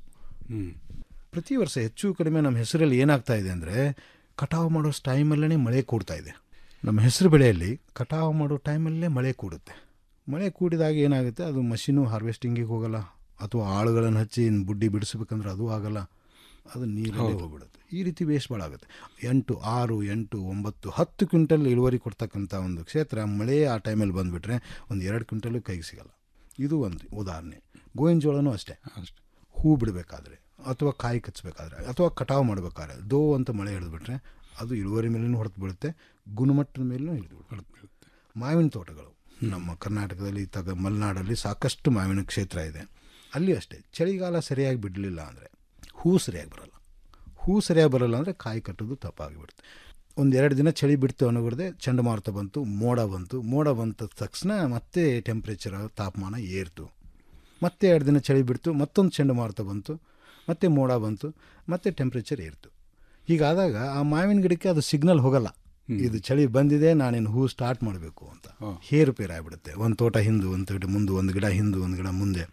ಪ್ರತಿ ವರ್ಷ ಹೆಚ್ಚು ಕಡಿಮೆ ನಮ್ಮ ಹೆಸರಲ್ಲಿ ಏನಾಗ್ತಾ ಇದೆ ಅಂದರೆ ಕಟಾವು ಮಾಡೋ ಟೈಮಲ್ಲೇ ಮಳೆ ಕೂಡ್ತಾ ಇದೆ ನಮ್ಮ ಹೆಸರು ಬೆಳೆಯಲ್ಲಿ ಕಟಾವು ಮಾಡೋ ಟೈಮಲ್ಲೇ ಮಳೆ ಕೂಡುತ್ತೆ ಮಳೆ ಕೂಡಿದಾಗ ಏನಾಗುತ್ತೆ ಅದು ಮಷೀನು ಹಾರ್ವೆಸ್ಟಿಂಗಿಗೆ ಹೋಗಲ್ಲ ಅಥವಾ ಆಳುಗಳನ್ನು ಹಚ್ಚಿ ಇನ್ನು ಬುಡ್ಡಿ ಬಿಡಿಸ್ಬೇಕಂದ್ರೆ ಅದು ಆಗಲ್ಲ ಅದು ನೀರಲ್ಲೇ ಹೋಗ್ಬಿಡುತ್ತೆ ಈ ರೀತಿ ವೇಸ್ಟ್ ಭಾಳ ಆಗುತ್ತೆ ಎಂಟು ಆರು ಎಂಟು ಒಂಬತ್ತು ಹತ್ತು ಕ್ವಿಂಟಲ್ ಇಳುವರಿ ಕೊಡ್ತಕ್ಕಂಥ ಒಂದು ಕ್ಷೇತ್ರ ಮಳೆ ಆ ಟೈಮಲ್ಲಿ ಬಂದುಬಿಟ್ರೆ ಒಂದು ಎರಡು ಕ್ವಿಂಟಲು ಕೈಗೆ ಸಿಗಲ್ಲ ಇದು ಒಂದು ಉದಾಹರಣೆ ಗೋವಿನ ಜೋಳನೂ ಅಷ್ಟೇ ಹೂ ಬಿಡಬೇಕಾದ್ರೆ ಅಥವಾ ಕಾಯಿ ಕಚ್ಚಬೇಕಾದ್ರೆ ಅಥವಾ ಕಟಾವು ಮಾಡಬೇಕಾದ್ರೆ ದೋ ಅಂತ ಮಳೆ ಹಿಡಿದ್ಬಿಟ್ರೆ ಅದು ಇಳುವರಿ ಮೇಲೂ ಹೊಡೆದು ಬೀಳುತ್ತೆ ಗುಣಮಟ್ಟದ ಮೇಲೂ ಹಿಡಿದು ಬೀಳುತ್ತೆ ಮಾವಿನ ತೋಟಗಳು ನಮ್ಮ ಕರ್ನಾಟಕದಲ್ಲಿ ತಗ ಮಲೆನಾಡಲ್ಲಿ ಸಾಕಷ್ಟು ಮಾವಿನ ಕ್ಷೇತ್ರ ಇದೆ ಅಲ್ಲಿ ಅಷ್ಟೇ ಚಳಿಗಾಲ ಸರಿಯಾಗಿ ಬಿಡಲಿಲ್ಲ ಅಂದರೆ ಹೂ ಸರಿಯಾಗಿ ಬರಲ್ಲ ಹೂ ಸರಿಯಾಗಿ ಬರಲ್ಲ ಅಂದರೆ ಕಾಯಿ ಕಟ್ಟೋದು ತಪ್ಪಾಗಿಬಿಡುತ್ತೆ ಒಂದು ಎರಡು ದಿನ ಚಳಿ ಬಿಡ್ತು ಅನ್ನೋಬಿಡದೆ ಚಂಡಮಾರುತ ಬಂತು ಮೋಡ ಬಂತು ಮೋಡ ಬಂದ ತಕ್ಷಣ ಮತ್ತೆ ಟೆಂಪ್ರೇಚರ್ ತಾಪಮಾನ ಏರ್ತು ಮತ್ತೆ ಎರಡು ದಿನ ಚಳಿ ಬಿಡ್ತು ಮತ್ತೊಂದು ಚಂಡಮಾರುತ ಬಂತು ಮತ್ತೆ ಮೋಡ ಬಂತು ಮತ್ತೆ ಟೆಂಪ್ರೇಚರ್ ಏರ್ತು ಹೀಗಾದಾಗ ಆ ಮಾವಿನ ಗಿಡಕ್ಕೆ ಅದು ಸಿಗ್ನಲ್ ಹೋಗಲ್ಲ ಇದು ಚಳಿ ಬಂದಿದೆ ನಾನಿನ್ನು ಹೂ ಸ್ಟಾರ್ಟ್ ಮಾಡಬೇಕು ಅಂತ ಹೇರುಪೇರು ಆಗಿಬಿಡುತ್ತೆ ಒಂದು ತೋಟ ಹಿಂದು ಒಂದು ತೋಟ ಮುಂದೆ ಒಂದು ಗಿಡ ಹಿಂದು ಒಂದು ಗಿಡ ಮುಂದೆ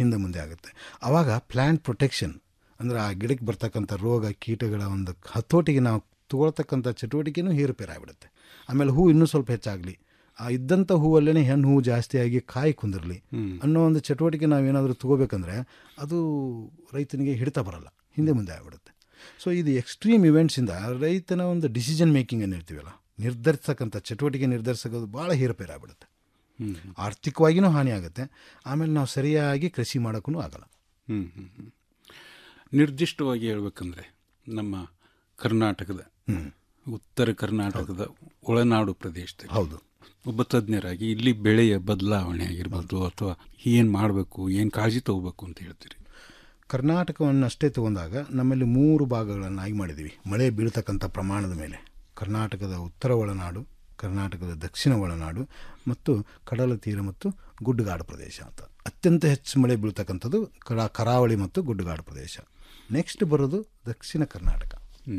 ಹಿಂದೆ ಮುಂದೆ ಆಗುತ್ತೆ ಆವಾಗ ಪ್ಲ್ಯಾಂಟ್ ಪ್ರೊಟೆಕ್ಷನ್ ಅಂದರೆ ಆ ಗಿಡಕ್ಕೆ ಬರ್ತಕ್ಕಂಥ ರೋಗ ಕೀಟಗಳ ಒಂದು ಹತೋಟಿಗೆ ನಾವು ತಗೊಳ್ತಕ್ಕಂಥ ಚಟುವಟಿಕೆನೂ ಏರುಪೇರಾಗ್ಬಿಡುತ್ತೆ ಆಮೇಲೆ ಹೂ ಇನ್ನೂ ಸ್ವಲ್ಪ ಹೆಚ್ಚಾಗಲಿ ಆ ಇದ್ದಂಥ ಹೂವಲ್ಲೇ ಹೆಣ್ಣು ಹೂವು ಜಾಸ್ತಿಯಾಗಿ ಕಾಯಿ ಕುಂದಿರಲಿ ಅನ್ನೋ ಒಂದು ಚಟುವಟಿಕೆ ನಾವೇನಾದರೂ ತಗೋಬೇಕಂದ್ರೆ ಅದು ರೈತನಿಗೆ ಹಿಡಿತಾ ಬರಲ್ಲ ಹಿಂದೆ ಮುಂದೆ ಆಗ್ಬಿಡುತ್ತೆ ಸೊ ಇದು ಎಕ್ಸ್ಟ್ರೀಮ್ ಇವೆಂಟ್ಸಿಂದ ರೈತನ ಒಂದು ಡಿಸಿಷನ್ ಮೇಕಿಂಗ್ ಏನು ಇರ್ತೀವಲ್ಲ ನಿರ್ಧರಿಸ್ತಕ್ಕಂಥ ಚಟುವಟಿಕೆ ನಿರ್ಧರಿಸೋದು ಭಾಳ ಹೇರುಪೇರಾಗ್ಬಿಡುತ್ತೆ ಆರ್ಥಿಕವಾಗಿಯೂ ಹಾನಿ ಆಗುತ್ತೆ ಆಮೇಲೆ ನಾವು ಸರಿಯಾಗಿ ಕೃಷಿ ಮಾಡೋಕ್ಕೂ ಆಗಲ್ಲ ಹ್ಮ್ ಹ್ಮ್ ಹ್ಮ್. ನಿರ್ದಿಷ್ಟವಾಗಿ ಹೇಳ್ಬೇಕಂದ್ರೆ ನಮ್ಮ ಕರ್ನಾಟಕದ ಉತ್ತರ ಕರ್ನಾಟಕದ ಒಳನಾಡು ಪ್ರದೇಶದಲ್ಲಿ ಹೌದು ಒಬ್ಬ ತಜ್ಞರಾಗಿ ಇಲ್ಲಿ ಬೆಳೆಯ ಬದಲಾವಣೆ ಆಗಿರ್ಬೋದು ಅಥವಾ ಏನು ಮಾಡಬೇಕು ಏನು ಕಾಳಜಿ ತಗೋಬೇಕು ಅಂತ ಹೇಳ್ತೀರಿ ಕರ್ನಾಟಕವನ್ನು ಅಷ್ಟೇ ತಗೊಂಡಾಗ ನಮ್ಮಲ್ಲಿ ಮೂರು ಭಾಗಗಳನ್ನಾಗಿ ಮಾಡಿದ್ದೀವಿ ಮಳೆ ಬೀಳ್ತಕ್ಕಂಥ ಪ್ರಮಾಣದ ಮೇಲೆ ಕರ್ನಾಟಕದ ಉತ್ತರ ಒಳನಾಡು ಕರ್ನಾಟಕದ ದಕ್ಷಿಣ ಒಳನಾಡು ಮತ್ತು ಕಡಲ ತೀರ ಮತ್ತು ಗುಡ್ಡಗಾಡು ಪ್ರದೇಶ ಅಂತ ಅತ್ಯಂತ ಹೆಚ್ಚು ಮಳೆ ಬೀಳ್ತಕ್ಕಂಥದ್ದು ಕಡ ಕರಾವಳಿ ಮತ್ತು ಗುಡ್ಡಗಾಡು ಪ್ರದೇಶ ನೆಕ್ಸ್ಟ್ ಬರೋದು ದಕ್ಷಿಣ ಕರ್ನಾಟಕ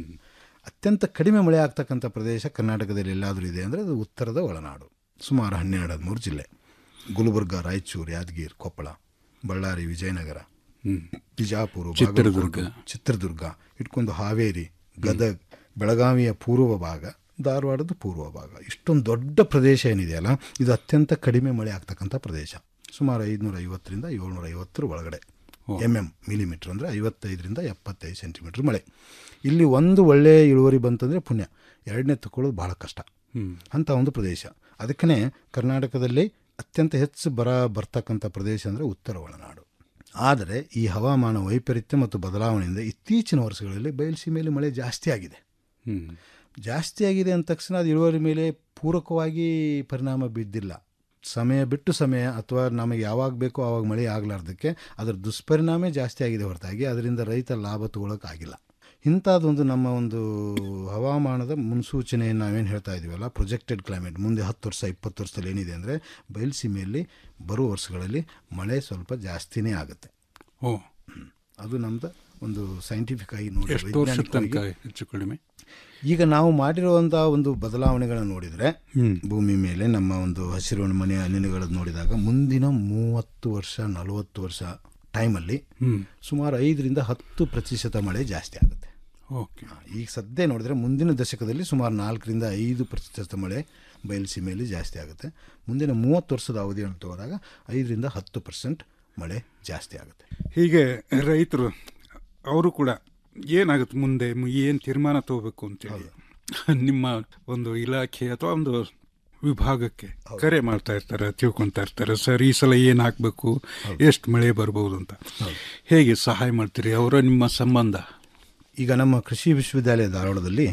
ಅತ್ಯಂತ ಕಡಿಮೆ ಮಳೆ ಆಗ್ತಕ್ಕಂಥ ಪ್ರದೇಶ ಕರ್ನಾಟಕದಲ್ಲಿ ಎಲ್ಲಾದರೂ ಇದೆ ಅಂದರೆ ಅದು ಉತ್ತರದ ಒಳನಾಡು ಸುಮಾರು ಹನ್ನೆರಡು ಹದಿಮೂರು ಜಿಲ್ಲೆ ಗುಲ್ಬರ್ಗ ರಾಯಚೂರು ಯಾದಗಿರಿ ಕೊಪ್ಪಳ ಬಳ್ಳಾರಿ ವಿಜಯನಗರ ಬಿಜಾಪುರ ಚಿತ್ರದುರ್ಗ. ಬಾಗಲಕೋಟೆ, ಚಿತ್ರದುರ್ಗ ಇಟ್ಕೊಂಡು ಹಾವೇರಿ ಗದಗ್ ಬೆಳಗಾವಿಯ ಪೂರ್ವ ಭಾಗ ಧಾರವಾಡದ ಪೂರ್ವ ಭಾಗ ಇಷ್ಟೊಂದು ದೊಡ್ಡ ಪ್ರದೇಶ ಏನಿದೆಯಲ್ಲ ಇದು ಅತ್ಯಂತ ಕಡಿಮೆ ಮಳೆ ಆಗ್ತಕ್ಕಂಥ ಪ್ರದೇಶ ಸುಮಾರು ಐದುನೂರ ಐವತ್ತರಿಂದ ಏಳ್ನೂರ ಐವತ್ತರ ಒಳಗಡೆ ಎಮ್ ಎಮ್ ಮಿಲಿಮೀಟ್ರ್ ಅಂದರೆ ಐವತ್ತೈದರಿಂದ ಎಪ್ಪತ್ತೈದು ಸೆಂಟಿಮೀಟ್ರ್ ಮಳೆ ಇಲ್ಲಿ ಒಂದು ಒಳ್ಳೆಯ ಇಳುವರಿ ಬಂತಂದರೆ ಪುಣ್ಯ ಎರಡನೇ ತಗೊಳ್ಳೋದು ಭಾಳ ಕಷ್ಟ ಅಂಥ ಒಂದು ಪ್ರದೇಶ ಅದಕ್ಕೇ ಕರ್ನಾಟಕದಲ್ಲಿ ಅತ್ಯಂತ ಹೆಚ್ಚು ಬರ ಬರ್ತಕ್ಕಂಥ ಪ್ರದೇಶ ಅಂದರೆ ಉತ್ತರ ಒಳನಾಡು ಆದರೆ ಈ ಹವಾಮಾನ ವೈಪರೀತ್ಯ ಮತ್ತು ಬದಲಾವಣೆಯಿಂದ ಇತ್ತೀಚಿನ ವರ್ಷಗಳಲ್ಲಿ ಬಯಲುಸೀಮೆಯಲ್ಲಿ ಮಳೆ ಜಾಸ್ತಿ ಆಗಿದೆ ಜಾಸ್ತಿ ಆಗಿದೆ ಅಂದ ತಕ್ಷಣ ಅದು ಇಳುವರಿ ಮೇಲೆ ಪೂರಕವಾಗಿ ಪರಿಣಾಮ ಬಿದ್ದಿಲ್ಲ ಸಮಯ ಬಿಟ್ಟು ಸಮಯ ಅಥವಾ ನಮಗೆ ಯಾವಾಗ ಬೇಕೋ ಆವಾಗ ಮಳೆ ಆಗಲಾರ್ದಕ್ಕೆ ಅದರ ದುಷ್ಪರಿಣಾಮ ಜಾಸ್ತಿ ಆಗಿದೆ ಹೊರತಾಗಿ ಅದರಿಂದ ರೈತ ಲಾಭ ತಗೊಳ್ಳೋಕ್ಕಾಗಿಲ್ಲ ಇಂಥದ್ದೊಂದು ನಮ್ಮ ಒಂದು ಹವಾಮಾನದ ಮುನ್ಸೂಚನೆ ನಾವೇನು ಹೇಳ್ತಾ ಇದ್ದೀವಲ್ಲ ಪ್ರೊಜೆಕ್ಟೆಡ್ ಕ್ಲೈಮೇಟ್ ಮುಂದೆ ಹತ್ತು ವರ್ಷ ಇಪ್ಪತ್ತು ವರ್ಷದಲ್ಲಿ ಏನಿದೆ ಅಂದರೆ ಬಯಲುಸೀಮೆಯಲ್ಲಿ ಬರುವ ವರ್ಷಗಳಲ್ಲಿ ಮಳೆ ಸ್ವಲ್ಪ ಜಾಸ್ತಿನೇ ಆಗುತ್ತೆ ಓ ಅದು ನಮ್ದು ಒಂದು ಸೈಂಟಿಫಿಕ್ ಆಗಿ ನೋಡಿ ಎಷ್ಟು ವರ್ಷದ ತನಕ ಹೆಚ್ಚು ಕಡಿಮೆ ಈಗ ನಾವು ಮಾಡಿರುವಂಥ ಒಂದು ಬದಲಾವಣೆಗಳನ್ನು ನೋಡಿದರೆ ಭೂಮಿ ಮೇಲೆ ನಮ್ಮ ಒಂದು ಹಸಿರು ಮನೆಯ ಅನಿಲಗಳನ್ನು ನೋಡಿದಾಗ ಮುಂದಿನ ಮೂವತ್ತು ವರ್ಷ ನಲವತ್ತು ವರ್ಷ ಟೈಮಲ್ಲಿ ಸುಮಾರು ಐದರಿಂದ ಹತ್ತು ಪ್ರತಿಶತ ಮಳೆ ಜಾಸ್ತಿ ಆಗುತ್ತೆ ಓಕೆ ಈಗ ಸದ್ಯ ನೋಡಿದರೆ ಮುಂದಿನ ದಶಕದಲ್ಲಿ ಸುಮಾರು ನಾಲ್ಕರಿಂದ ಐದು ಪ್ರತಿಶತ ಮಳೆ ಬಯಲುಸೀಮೆಯಲ್ಲಿ ಜಾಸ್ತಿ ಆಗುತ್ತೆ ಮುಂದಿನ ಮೂವತ್ತು ವರ್ಷದ ಅವಧಿಯನ್ನು ತಗೊಂಡಾಗ ಐದರಿಂದ ಹತ್ತು ಪರ್ಸೆಂಟ್ ಮಳೆ ಜಾಸ್ತಿ ಆಗುತ್ತೆ ಹೀಗೆ ರೈತರು ಅವರು ಕೂಡ ಏನಾಗುತ್ತೆ ಮುಂದೆ ಏನು ತೀರ್ಮಾನ ತಗೋಬೇಕು ಅಂತೇಳಿ ನಿಮ್ಮ ಒಂದು ಇಲಾಖೆ ಅಥವಾ ಒಂದು ವಿಭಾಗಕ್ಕೆ ಕರೆ ಮಾಡ್ತಾ ಇರ್ತಾರೆ ತಿಳ್ಕೊತಾ ಇರ್ತಾರೆ ಸರ್ ಈ ಸಲ ಏನು ಹಾಕಬೇಕು ಎಷ್ಟು ಮಳೆ ಬರ್ಬೋದು ಅಂತ ಹೇಗೆ ಸಹಾಯ ಮಾಡ್ತೀರಿ ಅವರ ನಿಮ್ಮ ಸಂಬಂಧ ಈಗ ನಮ್ಮ ಕೃಷಿ ವಿಶ್ವವಿದ್ಯಾಲಯ ಧಾರವಾಡದಲ್ಲಿ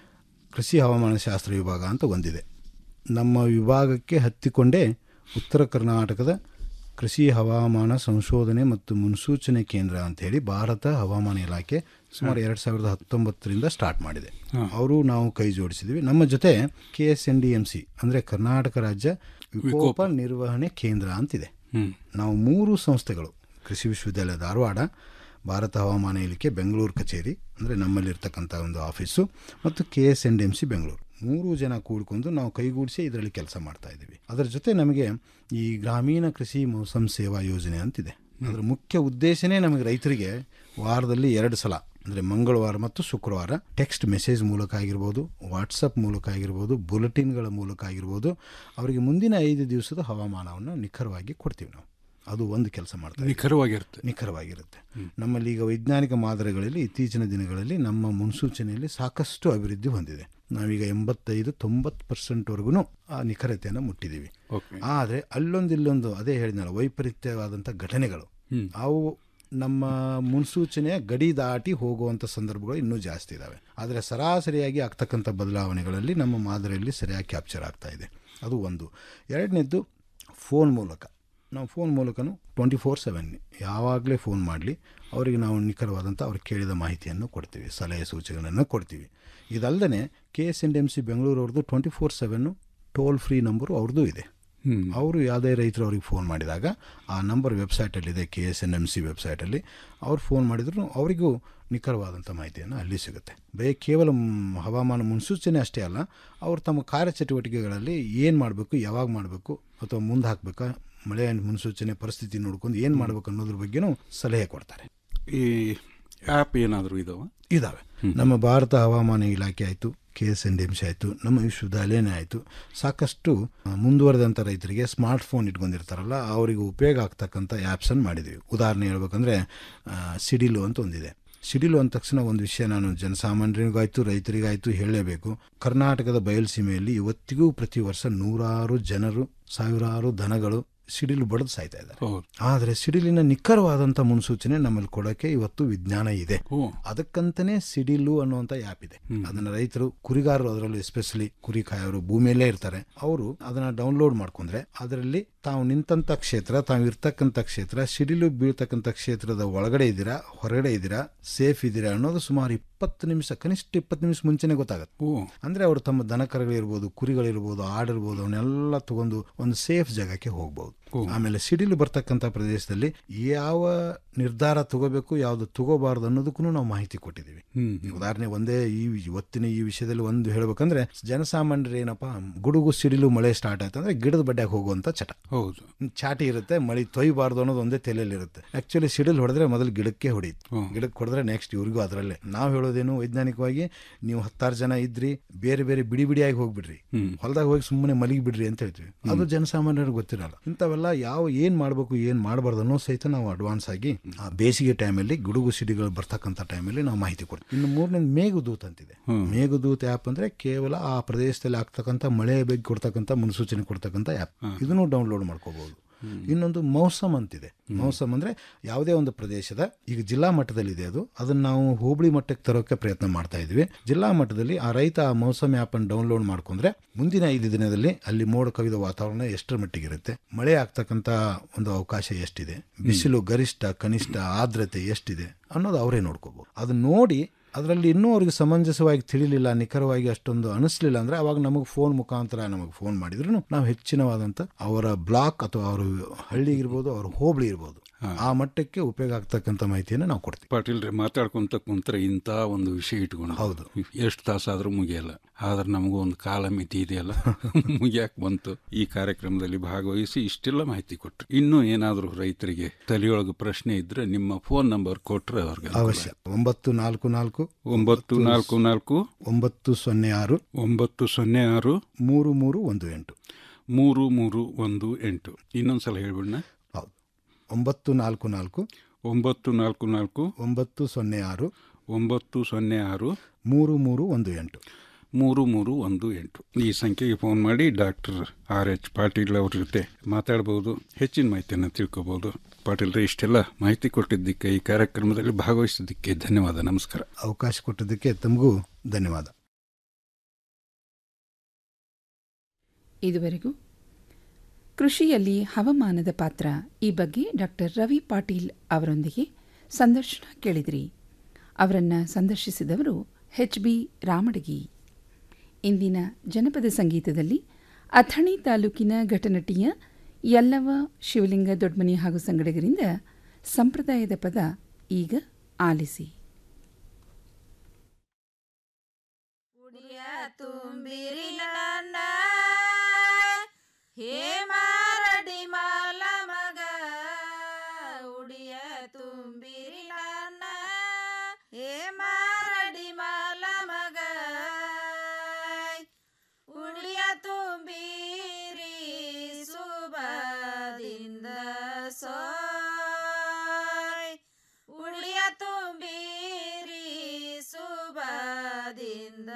ಕೃಷಿ ಹವಾಮಾನ ಶಾಸ್ತ್ರ ವಿಭಾಗ ಅಂತ ಒಂದಿದೆ ನಮ್ಮ ವಿಭಾಗಕ್ಕೆ ಹತ್ತಿಕೊಂಡೇ ಉತ್ತರ ಕರ್ನಾಟಕದ ಕೃಷಿ ಹವಾಮಾನ ಸಂಶೋಧನೆ ಮತ್ತು ಮುನ್ಸೂಚನೆ ಕೇಂದ್ರ ಅಂತೇಳಿ ಭಾರತ ಹವಾಮಾನ ಇಲಾಖೆ ಸುಮಾರು ಎರಡು ಸಾವಿರದ ಹತ್ತೊಂಬತ್ತರಿಂದ ಸ್ಟಾರ್ಟ್ ಮಾಡಿದೆ ಅವರು ನಾವು ಕೈ ಜೋಡಿಸಿದ್ವಿ ನಮ್ಮ ಜೊತೆ K S N D M C ಅಂದರೆ ಕರ್ನಾಟಕ ರಾಜ್ಯ ವಿಕೋಪ ನಿರ್ವಹಣೆ ಕೇಂದ್ರ ಅಂತಿದೆ ನಾವು ಮೂರು ಸಂಸ್ಥೆಗಳು ಕೃಷಿ ವಿಶ್ವವಿದ್ಯಾಲಯ ಧಾರವಾಡ ಭಾರತ ಹವಾಮಾನ ಇಲಾಖೆ ಬೆಂಗಳೂರು ಕಚೇರಿ ಅಂದರೆ ನಮ್ಮಲ್ಲಿರ್ತಕ್ಕಂಥ ಒಂದು ಆಫೀಸು ಮತ್ತು K S N D M C Bengaluru ಮೂರು ಜನ ಕೂಡ್ಕೊಂಡು ನಾವು ಕೈಗೂಡಿಸಿ ಇದರಲ್ಲಿ ಕೆಲಸ ಮಾಡ್ತಾ ಇದ್ದೀವಿ ಅದರ ಜೊತೆ ನಮಗೆ ಈ ಗ್ರಾಮೀಣ ಕೃಷಿ ಮೌಸಮ್ ಸೇವಾ ಯೋಜನೆ ಅಂತಿದೆ ಅದರ ಮುಖ್ಯ ಉದ್ದೇಶನೇ ನಮಗೆ ರೈತರಿಗೆ ವಾರದಲ್ಲಿ ಎರಡು ಸಲ ಅಂದರೆ ಮಂಗಳವಾರ ಮತ್ತು ಶುಕ್ರವಾರ ಟೆಕ್ಸ್ಟ್ ಮೆಸೇಜ್ ಮೂಲಕ ಆಗಿರ್ಬೋದು ವಾಟ್ಸಪ್ ಮೂಲಕ ಆಗಿರ್ಬೋದು ಬುಲೆಟಿನ್ಗಳ ಮೂಲಕ ಆಗಿರ್ಬೋದು ಅವರಿಗೆ ಮುಂದಿನ ಐದು ದಿವಸದ ಹವಾಮಾನವನ್ನು ನಿಖರವಾಗಿ ಕೊಡ್ತೀವಿ ನಾವು ಅದು ಒಂದು ಕೆಲಸ ಮಾಡ್ತಾರೆ ನಿಖರವಾಗಿರುತ್ತೆ ನಿಖರವಾಗಿರುತ್ತೆ ನಮ್ಮಲ್ಲಿ ಈಗ ವೈಜ್ಞಾನಿಕ ಮಾದರಿಗಳಲ್ಲಿ ಇತ್ತೀಚಿನ ದಿನಗಳಲ್ಲಿ ನಮ್ಮ ಮುನ್ಸೂಚನೆಯಲ್ಲಿ ಸಾಕಷ್ಟು ಅಭಿವೃದ್ಧಿ ಹೊಂದಿದೆ ನಾವೀಗ ಎಂಬತ್ತೈದು ತೊಂಬತ್ತು ಪರ್ಸೆಂಟ್ವರೆಗೂ ಆ ನಿಖರತೆಯನ್ನು ಮುಟ್ಟಿದ್ದೀವಿ ಆದರೆ ಅಲ್ಲೊಂದು ಇಲ್ಲೊಂದು ಅದೇ ಹೇಳಿದ್ನಲ್ಲ ವೈಪರೀತ್ಯವಾದಂಥ ಘಟನೆಗಳು ಅವು ನಮ್ಮ ಮುನ್ಸೂಚನೆಯ ಗಡಿ ದಾಟಿ ಹೋಗುವಂಥ ಸಂದರ್ಭಗಳು ಇನ್ನೂ ಜಾಸ್ತಿ ಇದ್ದಾವೆ ಆದರೆ ಸರಾಸರಿಯಾಗಿ ಆಗ್ತಕ್ಕಂಥ ಬದಲಾವಣೆಗಳಲ್ಲಿ ನಮ್ಮ ಮಾದರಿಯಲ್ಲಿ ಸರಿಯಾಗಿ ಕ್ಯಾಪ್ಚರ್ ಆಗ್ತಾ ಇದೆ ಅದು ಒಂದು ಎರಡನೇದ್ದು ಫೋನ್ ಮೂಲಕ ನಾವು ಫೋನ್ ಮೂಲಕನೂ ಟ್ವೆಂಟಿ ಫೋರ್ ಸೆವೆನ್ ಯಾವಾಗಲೇ ಫೋನ್ ಮಾಡಲಿ ಅವರಿಗೆ ನಾವು ನಿಖರವಾದಂಥ ಅವ್ರು ಕೇಳಿದ ಮಾಹಿತಿಯನ್ನು ಕೊಡ್ತೀವಿ ಸಲಹೆ ಸೂಚನೆಗಳನ್ನು ಕೊಡ್ತೀವಿ ಇದಲ್ಲದೆ K S N D M C ಬೆಂಗಳೂರವ್ರದ್ದು twenty four seven toll free number ಅವ್ರದ್ದು ಇದೆ ಅವರು ಯಾವುದೇ ರೈತರು ಅವ್ರಿಗೆ ಫೋನ್ ಮಾಡಿದಾಗ ಆ ನಂಬರ್ ವೆಬ್ಸೈಟಲ್ಲಿದೆ K S N M C ವೆಬ್ಸೈಟಲ್ಲಿ ಅವ್ರು ಫೋನ್ ಮಾಡಿದ್ರು ಅವರಿಗೂ ನಿಖರವಾದಂಥ ಮಾಹಿತಿಯನ್ನು ಅಲ್ಲಿ ಸಿಗುತ್ತೆ ಬೇ ಕೇವಲ ಮ್, ಹವಾಮಾನ ಮುನ್ಸೂಚನೆ ಅಷ್ಟೇ ಅಲ್ಲ ಅವರು ತಮ್ಮ ಕಾರ್ಯಚಟುವಟಿಕೆಗಳಲ್ಲಿ ಏನು ಮಾಡಬೇಕು ಯಾವಾಗ ಮಾಡಬೇಕು ಅಥವಾ ಮುಂದೆ ಹಾಕಬೇಕಾ ಮಳೆ ಮುನ್ಸೂಚನೆ ಪರಿಸ್ಥಿತಿ ನೋಡ್ಕೊಂಡು ಏನು ಮಾಡ್ಬೇಕು ಅನ್ನೋದ್ರ ಬಗ್ಗೆನೂ ಸಲಹೆ ಕೊಡ್ತಾರೆ ಈ ಆ್ಯಪ್ ಏನಾದರೂ ಇದಾವ ಇದಾವೆ ನಮ್ಮ ಭಾರತ ಹವಾಮಾನ ಇಲಾಖೆ ಆಯಿತು K S N D M C ಆಯಿತು ನಮ್ಮ ವಿಶ್ವವಿದ್ಯಾಲಯನೇ ಆಯಿತು ಸಾಕಷ್ಟು ಆ, ಮುಂದುವರೆದಂಥ ರೈತರಿಗೆ ಸ್ಮಾರ್ಟ್ ಫೋನ್ ಇಟ್ಕೊಂಡಿರ್ತಾರಲ್ಲ ಅವರಿಗೆ ಉಪಯೋಗ ಆಗ್ತಕ್ಕಂಥ ಆ್ಯಪ್ಸನ್ನು ಮಾಡಿದ್ದೀವಿ ಉದಾಹರಣೆ ಹೇಳ್ಬೇಕಂದ್ರೆ ಆ, ಸಿಡಿಲು ಅಂತ ಒಂದಿದೆ ಸಿಡಿಲು ಅಂದ ತಕ್ಷಣ ಒಂದು ವಿಷಯ ನಾನು ಜನಸಾಮಾನ್ಯರಿಗಾಯ್ತು ರೈತರಿಗಾಯ್ತು ಹೇಳಲೇಬೇಕು ಕರ್ನಾಟಕದ ಬಯಲುಸೀಮೆಯಲ್ಲಿ ಇವತ್ತಿಗೂ ಪ್ರತಿ ವರ್ಷ ನೂರಾರು ಜನರು ಸಾವಿರಾರು ದನಗಳು ಸಿಡಿಲು ಬಡಿದು ಸಾಯ್ತಾ ಇದ್ದಾರೆ ಆದರೆ ಸಿಡಿಲಿನ ನಿಖರವಾದಂಥ ಮುನ್ಸೂಚನೆ ನಮ್ಮಲ್ಲಿ ಕೊಡೋಕೆ ಇವತ್ತು ವಿಜ್ಞಾನ ಇದೆ ಅದಕ್ಕಂತಾನೆ ಸಿಡಿಲು ಅನ್ನುವಂಥ ಆ್ಯಪ್ ಇದೆ ಅದನ್ನ ರೈತರು ಕುರಿಗಾರರು ಅದರಲ್ಲೂ ಎಸ್ಪೆಷಲಿ ಕುರಿ ಕಾಯೋರು ಭೂಮಿಯಲ್ಲೇ ಇರ್ತಾರೆ ಅವರು ಅದನ್ನ ಡೌನ್ಲೋಡ್ ಮಾಡ್ಕೊಂಡ್ರೆ ಅದರಲ್ಲಿ ತಾವು ನಿಂತಂಥ ಕ್ಷೇತ್ರ ತಾವು ಇರ್ತಕ್ಕಂಥ ಕ್ಷೇತ್ರ ಸಿಡಿಲು ಬೀಳ್ತಕ್ಕಂಥ ಕ್ಷೇತ್ರದ ಒಳಗಡೆ ಇದ್ದೀರಾ ಹೊರಗಡೆ ಇದ್ದೀರಾ ಸೇಫ್ ಇದ್ದೀರಾ ಅನ್ನೋದು ಸುಮಾರು ಇಪ್ಪತ್ತು ನಿಮಿಷ ಕನಿಷ್ಠ ಇಪ್ಪತ್ತು ನಿಮಿಷ ಮುಂಚೆನೆ ಗೊತ್ತಾಗುತ್ತೆ ಅಂದ್ರೆ ಅವರು ತಮ್ಮ ದನಕರಗಳಿರ್ಬೋದು ಕುರಿಗಳಿರ್ಬೋದು ಆಡಿರ್ಬೋದು ಅವನ್ನೆಲ್ಲ ತಗೊಂಡು ಒಂದು ಸೇಫ್ ಜಾಗಕ್ಕೆ ಹೋಗ್ಬೋದು ಆಮೇಲೆ ಸಿಡಿಲು ಬರ್ತಕ್ಕಂಥ ಪ್ರದೇಶದಲ್ಲಿ ಯಾವ ನಿರ್ಧಾರ ತಗೋಬೇಕು ಯಾವ್ದು ತಗೋಬಾರ್ದು ಅನ್ನೋದಕ್ಕೂ ನಾವು ಮಾಹಿತಿ ಕೊಟ್ಟಿದ್ದೀವಿ ಉದಾಹರಣೆ ಒಂದೇ ಈ ಇವತ್ತಿನ ಈ ವಿಷಯದಲ್ಲಿ ಒಂದು ಹೇಳ್ಬೇಕಂದ್ರೆ ಜನಸಾಮಾನ್ಯರು ಏನಪ್ಪಾ ಗುಡುಗು ಸಿಡಿಲು ಮಳೆ ಸ್ಟಾರ್ಟ್ ಆಯ್ತು ಅಂದ್ರೆ ಗಿಡದ ಬಡ್ಡ್ಯಾಗ ಹೋಗುವಂತ ಚಟ ಹೌದು ಚಾಟಿ ಇರುತ್ತೆ ಮಳೆ ತೊಯ್ಬಾರ್ದು ಅನ್ನೋದು ಒಂದೇ ತಲೆಯಲ್ಲಿ ಇರುತ್ತೆ ಆಕ್ಚುಲಿ ಸಿಡಿಲ್ ಹೊಡೆದ್ರೆ ಮೊದಲು ಗಿಡಕ್ಕೆ ಹೊಡೀತು ಗಿಡಕ್ಕೆ ಹೊಡೆದ್ರೆ ನೆಕ್ಸ್ಟ್ ಇವ್ರಿಗೂ ಅದರಲ್ಲೇ ನಾವು ಹೇಳೋದೇನು ವೈಜ್ಞಾನಿಕವಾಗಿ ನೀವು ಹತ್ತಾರು ಜನ ಇದ್ರಿ ಬೇರೆ ಬೇರೆ ಬಿಡಿ ಬಿಡಿಯಾಗಿ ಹೋಗ್ಬಿಡ್ರಿ ಹೊಲದಾಗ ಹೋಗಿ ಸುಮ್ಮನೆ ಮಲಗಿ ಬಿಡ್ರಿ ಅಂತ ಹೇಳ್ತೀವಿ ಅದು ಜನಸಾಮಾನ್ಯರಿಗೆ ಗೊತ್ತಿರಲ್ಲ ಇಂಥವೆಲ್ಲ ಯಾವ ಏನ್ ಮಾಡ್ಬೇಕು ಏನ್ ಮಾಡಬಾರ್ದು ಅನ್ನೋ ಸಹಿತ ನಾವು ಅಡ್ವಾನ್ಸ್ ಆಗಿ ಆ ಬೇಸಿಗೆ ಟೈಮಲ್ಲಿ ಗುಡುಗು ಸಿಡಿಗಳು ಬರ್ತಕ್ಕಂಥ ಟೈಮಲ್ಲಿ ನಾವು ಮಾಹಿತಿ ಕೊಡ್ತೀವಿ ಇನ್ನು ಮೂರನೇ ಮೇಘದೂತ್ ಅಂತಿದೆ ಮೇಘದೂತ್ ಆ್ಯಪ್ ಅಂದ್ರೆ ಕೇವಲ ಆ ಪ್ರದೇಶದಲ್ಲಿ ಆಗ್ತಕ್ಕಂಥ ಮಳೆ ಬಗ್ಗೆ ಕೊಡ್ತಕ್ಕಂಥ ಮುನ್ಸೂಚನೆ ಕೊಡ್ತಕ್ಕಂಥ ಆ್ಯಪ್ ಇದನ್ನು ಡೌನ್ಲೋಡ್ ಮಾಡ್ಕೋಬಹುದು ಇನ್ನೊಂದು ಮೌಸಮ್ ಅಂತಿದೆ ಮೌಸಮ್ ಅಂದ್ರೆ ಯಾವುದೇ ಒಂದು ಪ್ರದೇಶದ ಈಗ ಜಿಲ್ಲಾ ಮಟ್ಟದಲ್ಲಿದೆ ಅದು ಅದನ್ನ ನಾವು ಹೋಬಳಿ ಮಟ್ಟಕ್ಕೆ ತರೋಕೆ ಪ್ರಯತ್ನ ಮಾಡ್ತಾ ಇದ್ವಿ ಜಿಲ್ಲಾ ಮಟ್ಟದಲ್ಲಿ ಆ ರೈತ ಆ ಮೌಸಮ್ ಆ್ಯಪ್ ಅನ್ನು ಡೌನ್ಲೋಡ್ ಮಾಡ್ಕೊಂಡ್ರೆ ಮುಂದಿನ ಐದು ದಿನದಲ್ಲಿ ಅಲ್ಲಿ ಮೋಡ ಕವಿದ ವಾತಾವರಣ ಎಷ್ಟರ ಮಟ್ಟಿಗಿರುತ್ತೆ ಮಳೆ ಆಗ್ತಕ್ಕಂಥ ಒಂದು ಅವಕಾಶ ಎಷ್ಟಿದೆ ಬಿಸಿಲು ಗರಿಷ್ಠ ಕನಿಷ್ಠ ಆರ್ದ್ರತೆ ಎಷ್ಟಿದೆ ಅನ್ನೋದು ಅವರೇ ನೋಡ್ಕೋಬಹುದು ಅದನ್ನ ನೋಡಿ ಅದರಲ್ಲಿ ಇನ್ನೂ ಅವ್ರಿಗೆ ಸಮಂಜಸವಾಗಿ ತಿಳಿಲಿಲ್ಲ ನಿಖರವಾಗಿ ಅಷ್ಟೊಂದು ಅನಿಸ್ಲಿಲ್ಲ ಅಂದ್ರೆ ಅವಾಗ ನಮಗೆ ಫೋನ್ ಮುಖಾಂತರ ನಮಗೆ ಫೋನ್ ಮಾಡಿದ್ರು ನಾವು ಹೆಚ್ಚಿನವಾದಂಥ ಅವರ ಬ್ಲಾಕ್ ಅಥವಾ ಅವ್ರ ಹಳ್ಳಿ ಇರ್ಬೋದು ಅವ್ರ ಹೋಬಳಿ ಇರ್ಬೋದು ಆ ಮಟ್ಟಕ್ಕೆ ಉಪಯೋಗ ಆಗ್ತಕ್ಕಂಥ ಮಾಹಿತಿಯನ್ನು ನಾವು ಕೊಡ್ತೀವಿ ಪಾಟೀಲ್ ರೀ ಮಾತಾಡ್ಕೊಂತ ಕುಂತ್ರೆ ಇಂಥ ಒಂದು ವಿಷಯ ಇಟ್ಕೊಂಡು ಹೌದು ಎಷ್ಟು ತಾಸಾದ್ರೂ ಮುಗಿಯಲ್ಲ ಆದ್ರೆ ನಮಗೂ ಒಂದು ಕಾಲ ಮಿತಿ ಇದೆಯಲ್ಲ ಮುಗಿಯಾಕ್ ಬಂತು ಈ ಕಾರ್ಯಕ್ರಮದಲ್ಲಿ ಭಾಗವಹಿಸಿ ಇಷ್ಟೆಲ್ಲ ಮಾಹಿತಿ ಕೊಟ್ರಿ ಇನ್ನೂ ಏನಾದರೂ ರೈತರಿಗೆ ತಲೆಯೊಳಗೆ ಪ್ರಶ್ನೆ ಇದ್ರೆ ನಿಮ್ಮ ಫೋನ್ ನಂಬರ್ ಕೊಟ್ರೆ ಅವ್ರಿಗೆ ಅನುಕೂಲ ಅವಶ್ಯ ಒಂಬತ್ತು ನಾಲ್ಕು ನಾಲ್ಕು ಒಂಬತ್ತು ನಾಲ್ಕು ನಾಲ್ಕು ಒಂಬತ್ತು ಸೊನ್ನೆ ಆರು ಒಂಬತ್ತು ಸೊನ್ನೆ ಆರು ಮೂರು ಮೂರು ಒಂದು ಎಂಟು ಮೂರು ಮೂರು ಒಂದು ಎಂಟು ಇನ್ನೊಂದ್ಸಲ ಹೇಳ್ಬಿಡ್ನ ಹೌದು ಒಂಬತ್ತು ನಾಲ್ಕು ನಾಲ್ಕು ಒಂಬತ್ತು ನಾಲ್ಕು ನಾಲ್ಕು ಒಂಬತ್ತು ಸೊನ್ನೆ ಆರು ಒಂಬತ್ತು ಸೊನ್ನೆ ಆರು ಮೂರು ಮೂರು ಒಂದು ಎಂಟು ಮೂರು ಮೂರು ಒಂದು ಎಂಟು ಈ ಸಂಖ್ಯೆಗೆ ಫೋನ್ ಮಾಡಿ ಡಾಕ್ಟರ್ ಆರ್ ಎಚ್ ಪಾಟೀಲ್ ಅವ್ರ ಜೊತೆ ಮಾತಾಡ್ಬೋದು ಹೆಚ್ಚಿನ ಮಾಹಿತಿಯನ್ನು ತಿಳ್ಕೊಬೋದು ಪಾಟೀಲ್ ರೀ ಇಷ್ಟೆಲ್ಲ ಮಾಹಿತಿ ಕೊಟ್ಟಿದ್ದಕ್ಕೆ ಈ ಕಾರ್ಯಕ್ರಮದಲ್ಲಿ ಭಾಗವಹಿಸಿದ್ದಕ್ಕೆ ಧನ್ಯವಾದ ನಮಸ್ಕಾರ ಅವಕಾಶ ಕೊಟ್ಟಿದ್ದಕ್ಕೆ ತಮಗೂ ಧನ್ಯವಾದ ಇದುವರೆಗೂ ಕೃಷಿಯಲ್ಲಿ ಹವಾಮಾನದ ಪಾತ್ರ ಈ ಬಗ್ಗೆ ಡಾಕ್ಟರ್ ರವಿ ಪಾಟೀಲ್ ಅವರೊಂದಿಗೆ ಸಂದರ್ಶನ ಕೇಳಿದ್ರಿ ಅವರನ್ನು ಸಂದರ್ಶಿಸಿದವರು ಎಚ್ ಬಿ ರಾಮಡಗಿ ಇಂದಿನ ಜನಪದ ಸಂಗೀತದಲ್ಲಿ ಅಥಣಿ ತಾಲೂಕಿನ ಘಟನಟಿಯ ಯಲ್ಲವ ಶಿವಲಿಂಗ ದೊಡ್ಮನಿ ಹಾಗೂ ಸಂಗಡಿಗರಿಂದ ಸಂಪ್ರದಾಯದ ಪದ ಈಗ ಆಲಿಸಿ ತುಂಬಿರಿ ನನ್ನ ಹೇ ಮಾರಡಿ ಮಾಲ ಮಗ ಉಡಿಯ ತುಂಬಿರಿ ನನ್ನ ಹೇ ಮಾರಡಿ ಮಾಲ ಮಗ ಉಡಿಯ ತುಂಬಿರಿ ಸುಬದಿಂದ ಸೋಯ್ ಉಡಿಯ ತುಂಬಿರಿ ಸುಬದಿಂದ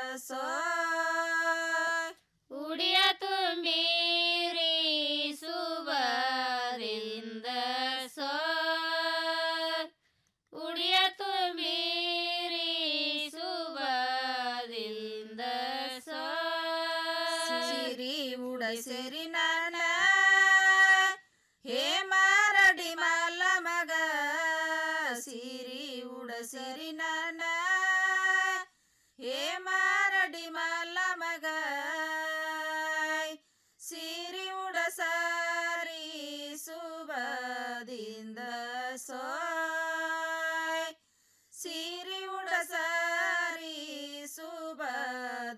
ಸೋಯ್ ಉಡಿಯ ತುಂಬಿರಿ ಸುಬರಿಂದ ಸೋಯ್ ಉಡಿಯ ತುಂಬಿರಿ ಸುಬದಿಂದ ಸೋಯ್ ಸಿರಿ ಉಡಸಿರಿ ನಾನ ಹೇ ಮಾರಡಿ ಮಾಲ ಮಗ ಸಿರಿ ಉಡಸಿರಿ ನಾನ ಹೇ ಮಾರಡಿ ಮಾಲ ಮಗ ಸಿರಿ ಉಡಸಾರಿ ಸುಬದಿಂದ ಸೋಯ್ ಸಿರಿ ಉಡಸಾರಿ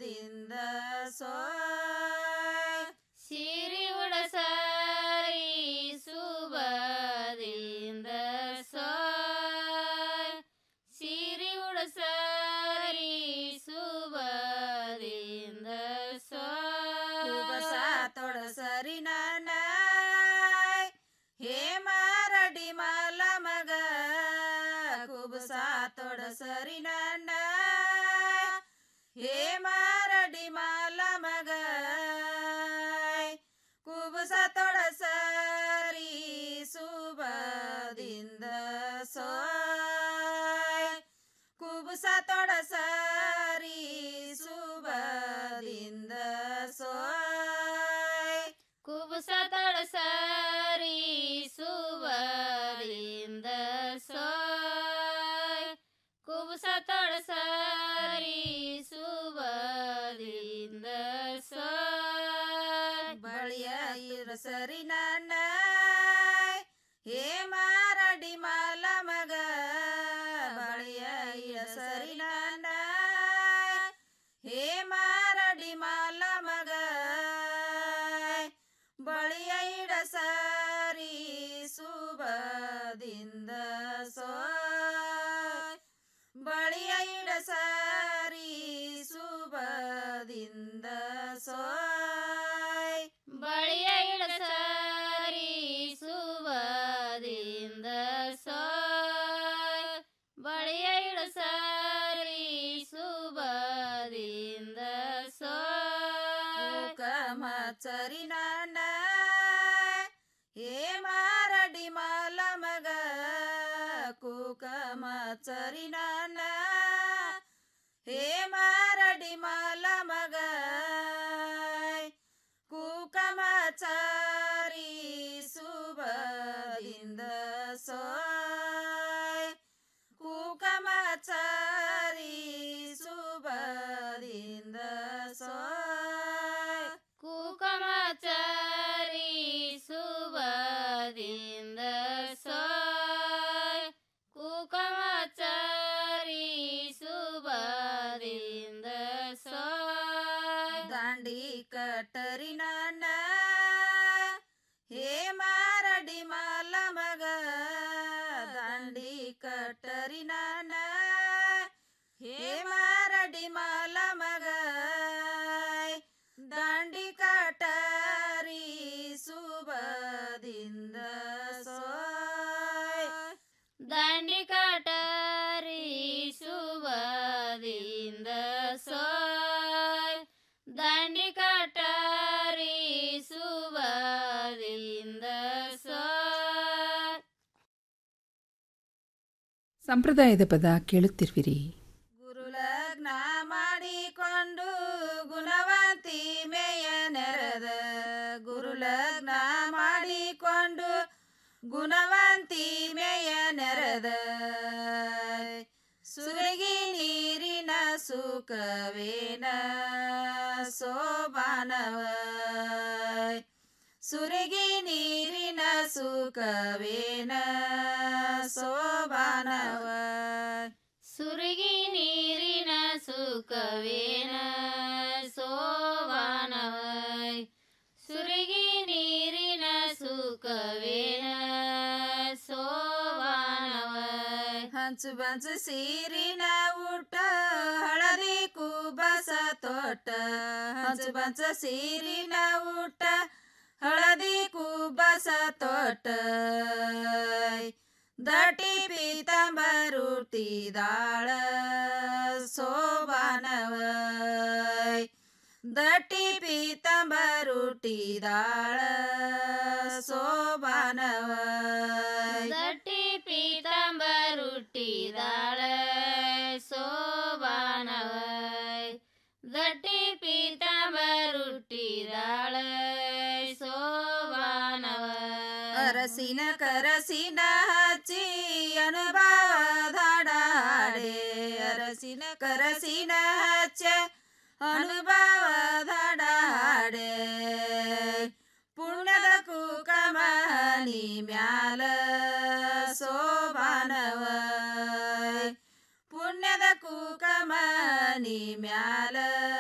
ಸುಬದಿಂದ ಸೋಯ್ ಸಿರಿ ಉಡಸಾರಿ ಹೇ ಮಾರಡಿ ಮಾಲ ಮಗ ಕುಬುಸ ತೊಡಸರಿ ಸುಬದಿಂದ ಸೋಯ್ ಕುಬುಸ ತೊಡಸರಿ ಸುಬದಿಂದ ಸೋಯ್ ಕುಬುಸ ತೊಡಸರಿ ಸುವರಿಂದ ಸೋಯ್ ಕುಬುಸ ತೊಡಸರಿ ಸುವರಿಂದ ಸೋಯ್ ಬಳಿಯ ಇರಸರಿ ನನ್ನ ಹೇ ಮಾರಡಿ ಮಾಲ ಮಗ ಬಳಿಯ ಇರಸರಿ ನನ್ನ ಹೇ ಮಾರಡಿ ಮಾಲ ಮಗ ಬಳಿಯ ಇಡಸರಿ ಸುಬದಿಂದ ಸೋಯ್ ಬಳಿಯ ಇಡಸರಿ ಸುಬದಿಂದ ಸೋಯ್ ಬಳಿಯ ಇಡಸರಿ ಸುವದಿಂದ ಸೋಯ್ ಬಳಿಯ ಇಡಸರಿ ಸುವದಿಂದ ಸೋಯ್ ಕಮಚರಿ ನನ್ನ ಹೇ ಮಾರಡಿ ಮಾಲ ಮಗ ಕುಕಮಚರಿ ನನ್ನ ಹೇ ಮಾರಡಿ ಮಾಲ ಮಗ ಕುಕಮಚಾರಿ ಸುಬದಿಂದ ಸೋಯ್ ಕುಕಮಚಾರಿ ಸುಬದಿಂದ ಸೋಯ್ ಕುಕಮಚಾರಿ ಸುವದಿಂದ ಸೋಯ್ ಕುಕಮಚಾರಿ ಸುವದಿಂದ ಸೋಯ್ ದಾಂಡಿ ಕಟ್ಟರಿ ನನ್ನ ಹೇ ಮಾರಡಿ ಮಾಲ ಮಗ ದಾಂಡಿ ಕಟ್ಟರಿ ನನ್ನ ಹೇ ಮಾರಡಿ ಮಾಲ ಮಗ ದಾಂಡಿ ಕಟ್ಟರಿ ಸುಬದಿಂದ ಸೋಯ್ ದಾಂಡಿ ಕಟರಿ ಸುವದಿಂದ ಸೋಯ್ ದಾಂಡಿ ಕಟರಿ ಸುವದಿಂದ ಸೋಯ್ ಸಂಪ್ರದಾಯದ ಪದ ಕೇಳುತ್ತಿರುವಿರಿ ಗುರುಲಗ್ನ ಮಾಡಿಕೊಂಡು ಗುಣವಂತಿ ಮೇಯ ನೆರೆದ ಗುರುಲಗ್ನ ಮಾಡಿಕೊಂಡು ಗುಣವಂತಿ ಮೇಯ ನೆರೆದ ಸುರಗಿ ನೀರಿನ ಸುಖವೇನ ಸೋಬಾನವ ಸುರಗಿ ನೀರಿನ ಸುಖವೇನ ಸೋಬಾನವ ಸುರಗಿ ನೀರಿನ ಸುಖವೇನ ಸೋವಾನವೈ ಸುರಗಿ ನೀರಿನ ಸುಖವೇನ ಸೋವಾನವೈ ಹಂಚು ಬಂಚು ಸೀರಿನ ಊಟ ಹಳದಿ ಕುಬಸ ತೋಟ ಹಂಚು ಬಂಚು ಸೀರಿನ ಊಟ ಹಳದಿ ಕುಬಸ ತೋಟ ದಟಿ ಪೀತಾಂಬರುಟಿ ದಾಳ ಸೋಬಾನವೈ ದಟಿ ಪೀತಾಂಬರುಟಿ ದಾಳ ಸೋಬಾನವೈ ದಟ್ಟಿ ಪೀತಾಂಬರುಟ್ಟಿದಾಳ ಸೋಬಾನವೈ ದಟ್ಟಿ ಪೀತಾಂಬರುಟ್ಟಿದಾಳ ಸೋಬಾನವೈ ಅರಸಿನ ಕರಸಿನ ಹಚ್ಚಿ ಅನುಭವ ಧಾಡಾಡೆ ಅರಸಿನ ಕರಸಿನ ಹಚ್ಚ ಅನುಭವ ಧಾಡಾಡೆ ಪುಣ್ಯದ ಕುಕಮನಿ ಮ್ಯಾಲ ಸೋಬಾನವ ಪುಣ್ಯದ ಕುಕಮನಿ ಮ್ಯಾಲ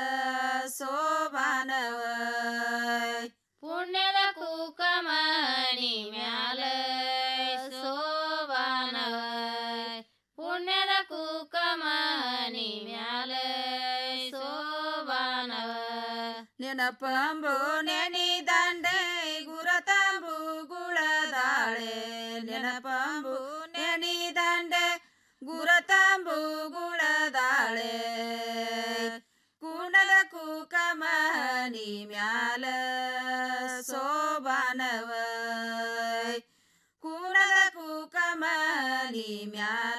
ಸೋಬಾನವ ಪುಣ್ಯದ ಕುಕಮಣಿ ಮ್ಯಾಲ ಸೋಬಾನವೈ ಪುಣ್ಯದ ಕುಕಮಣಿ ಮ್ಯಾಲ ಸೋಬಾನವೈ ನೆನಪಂಬು ನೆನಿ ದಂಡೆ ಗುರತಂಬು ಗುಳದಾಳೆ ನೆನಪಂಬು ನೆನಿ ದಂಡೆ ಗುರತಂಬು ಗುಳದಾಳೆ ಮ್ಯಾಲ ಸೋಬಾನವ ಕುಣದ ಕುಕಮನಿ ಮ್ಯಾಲ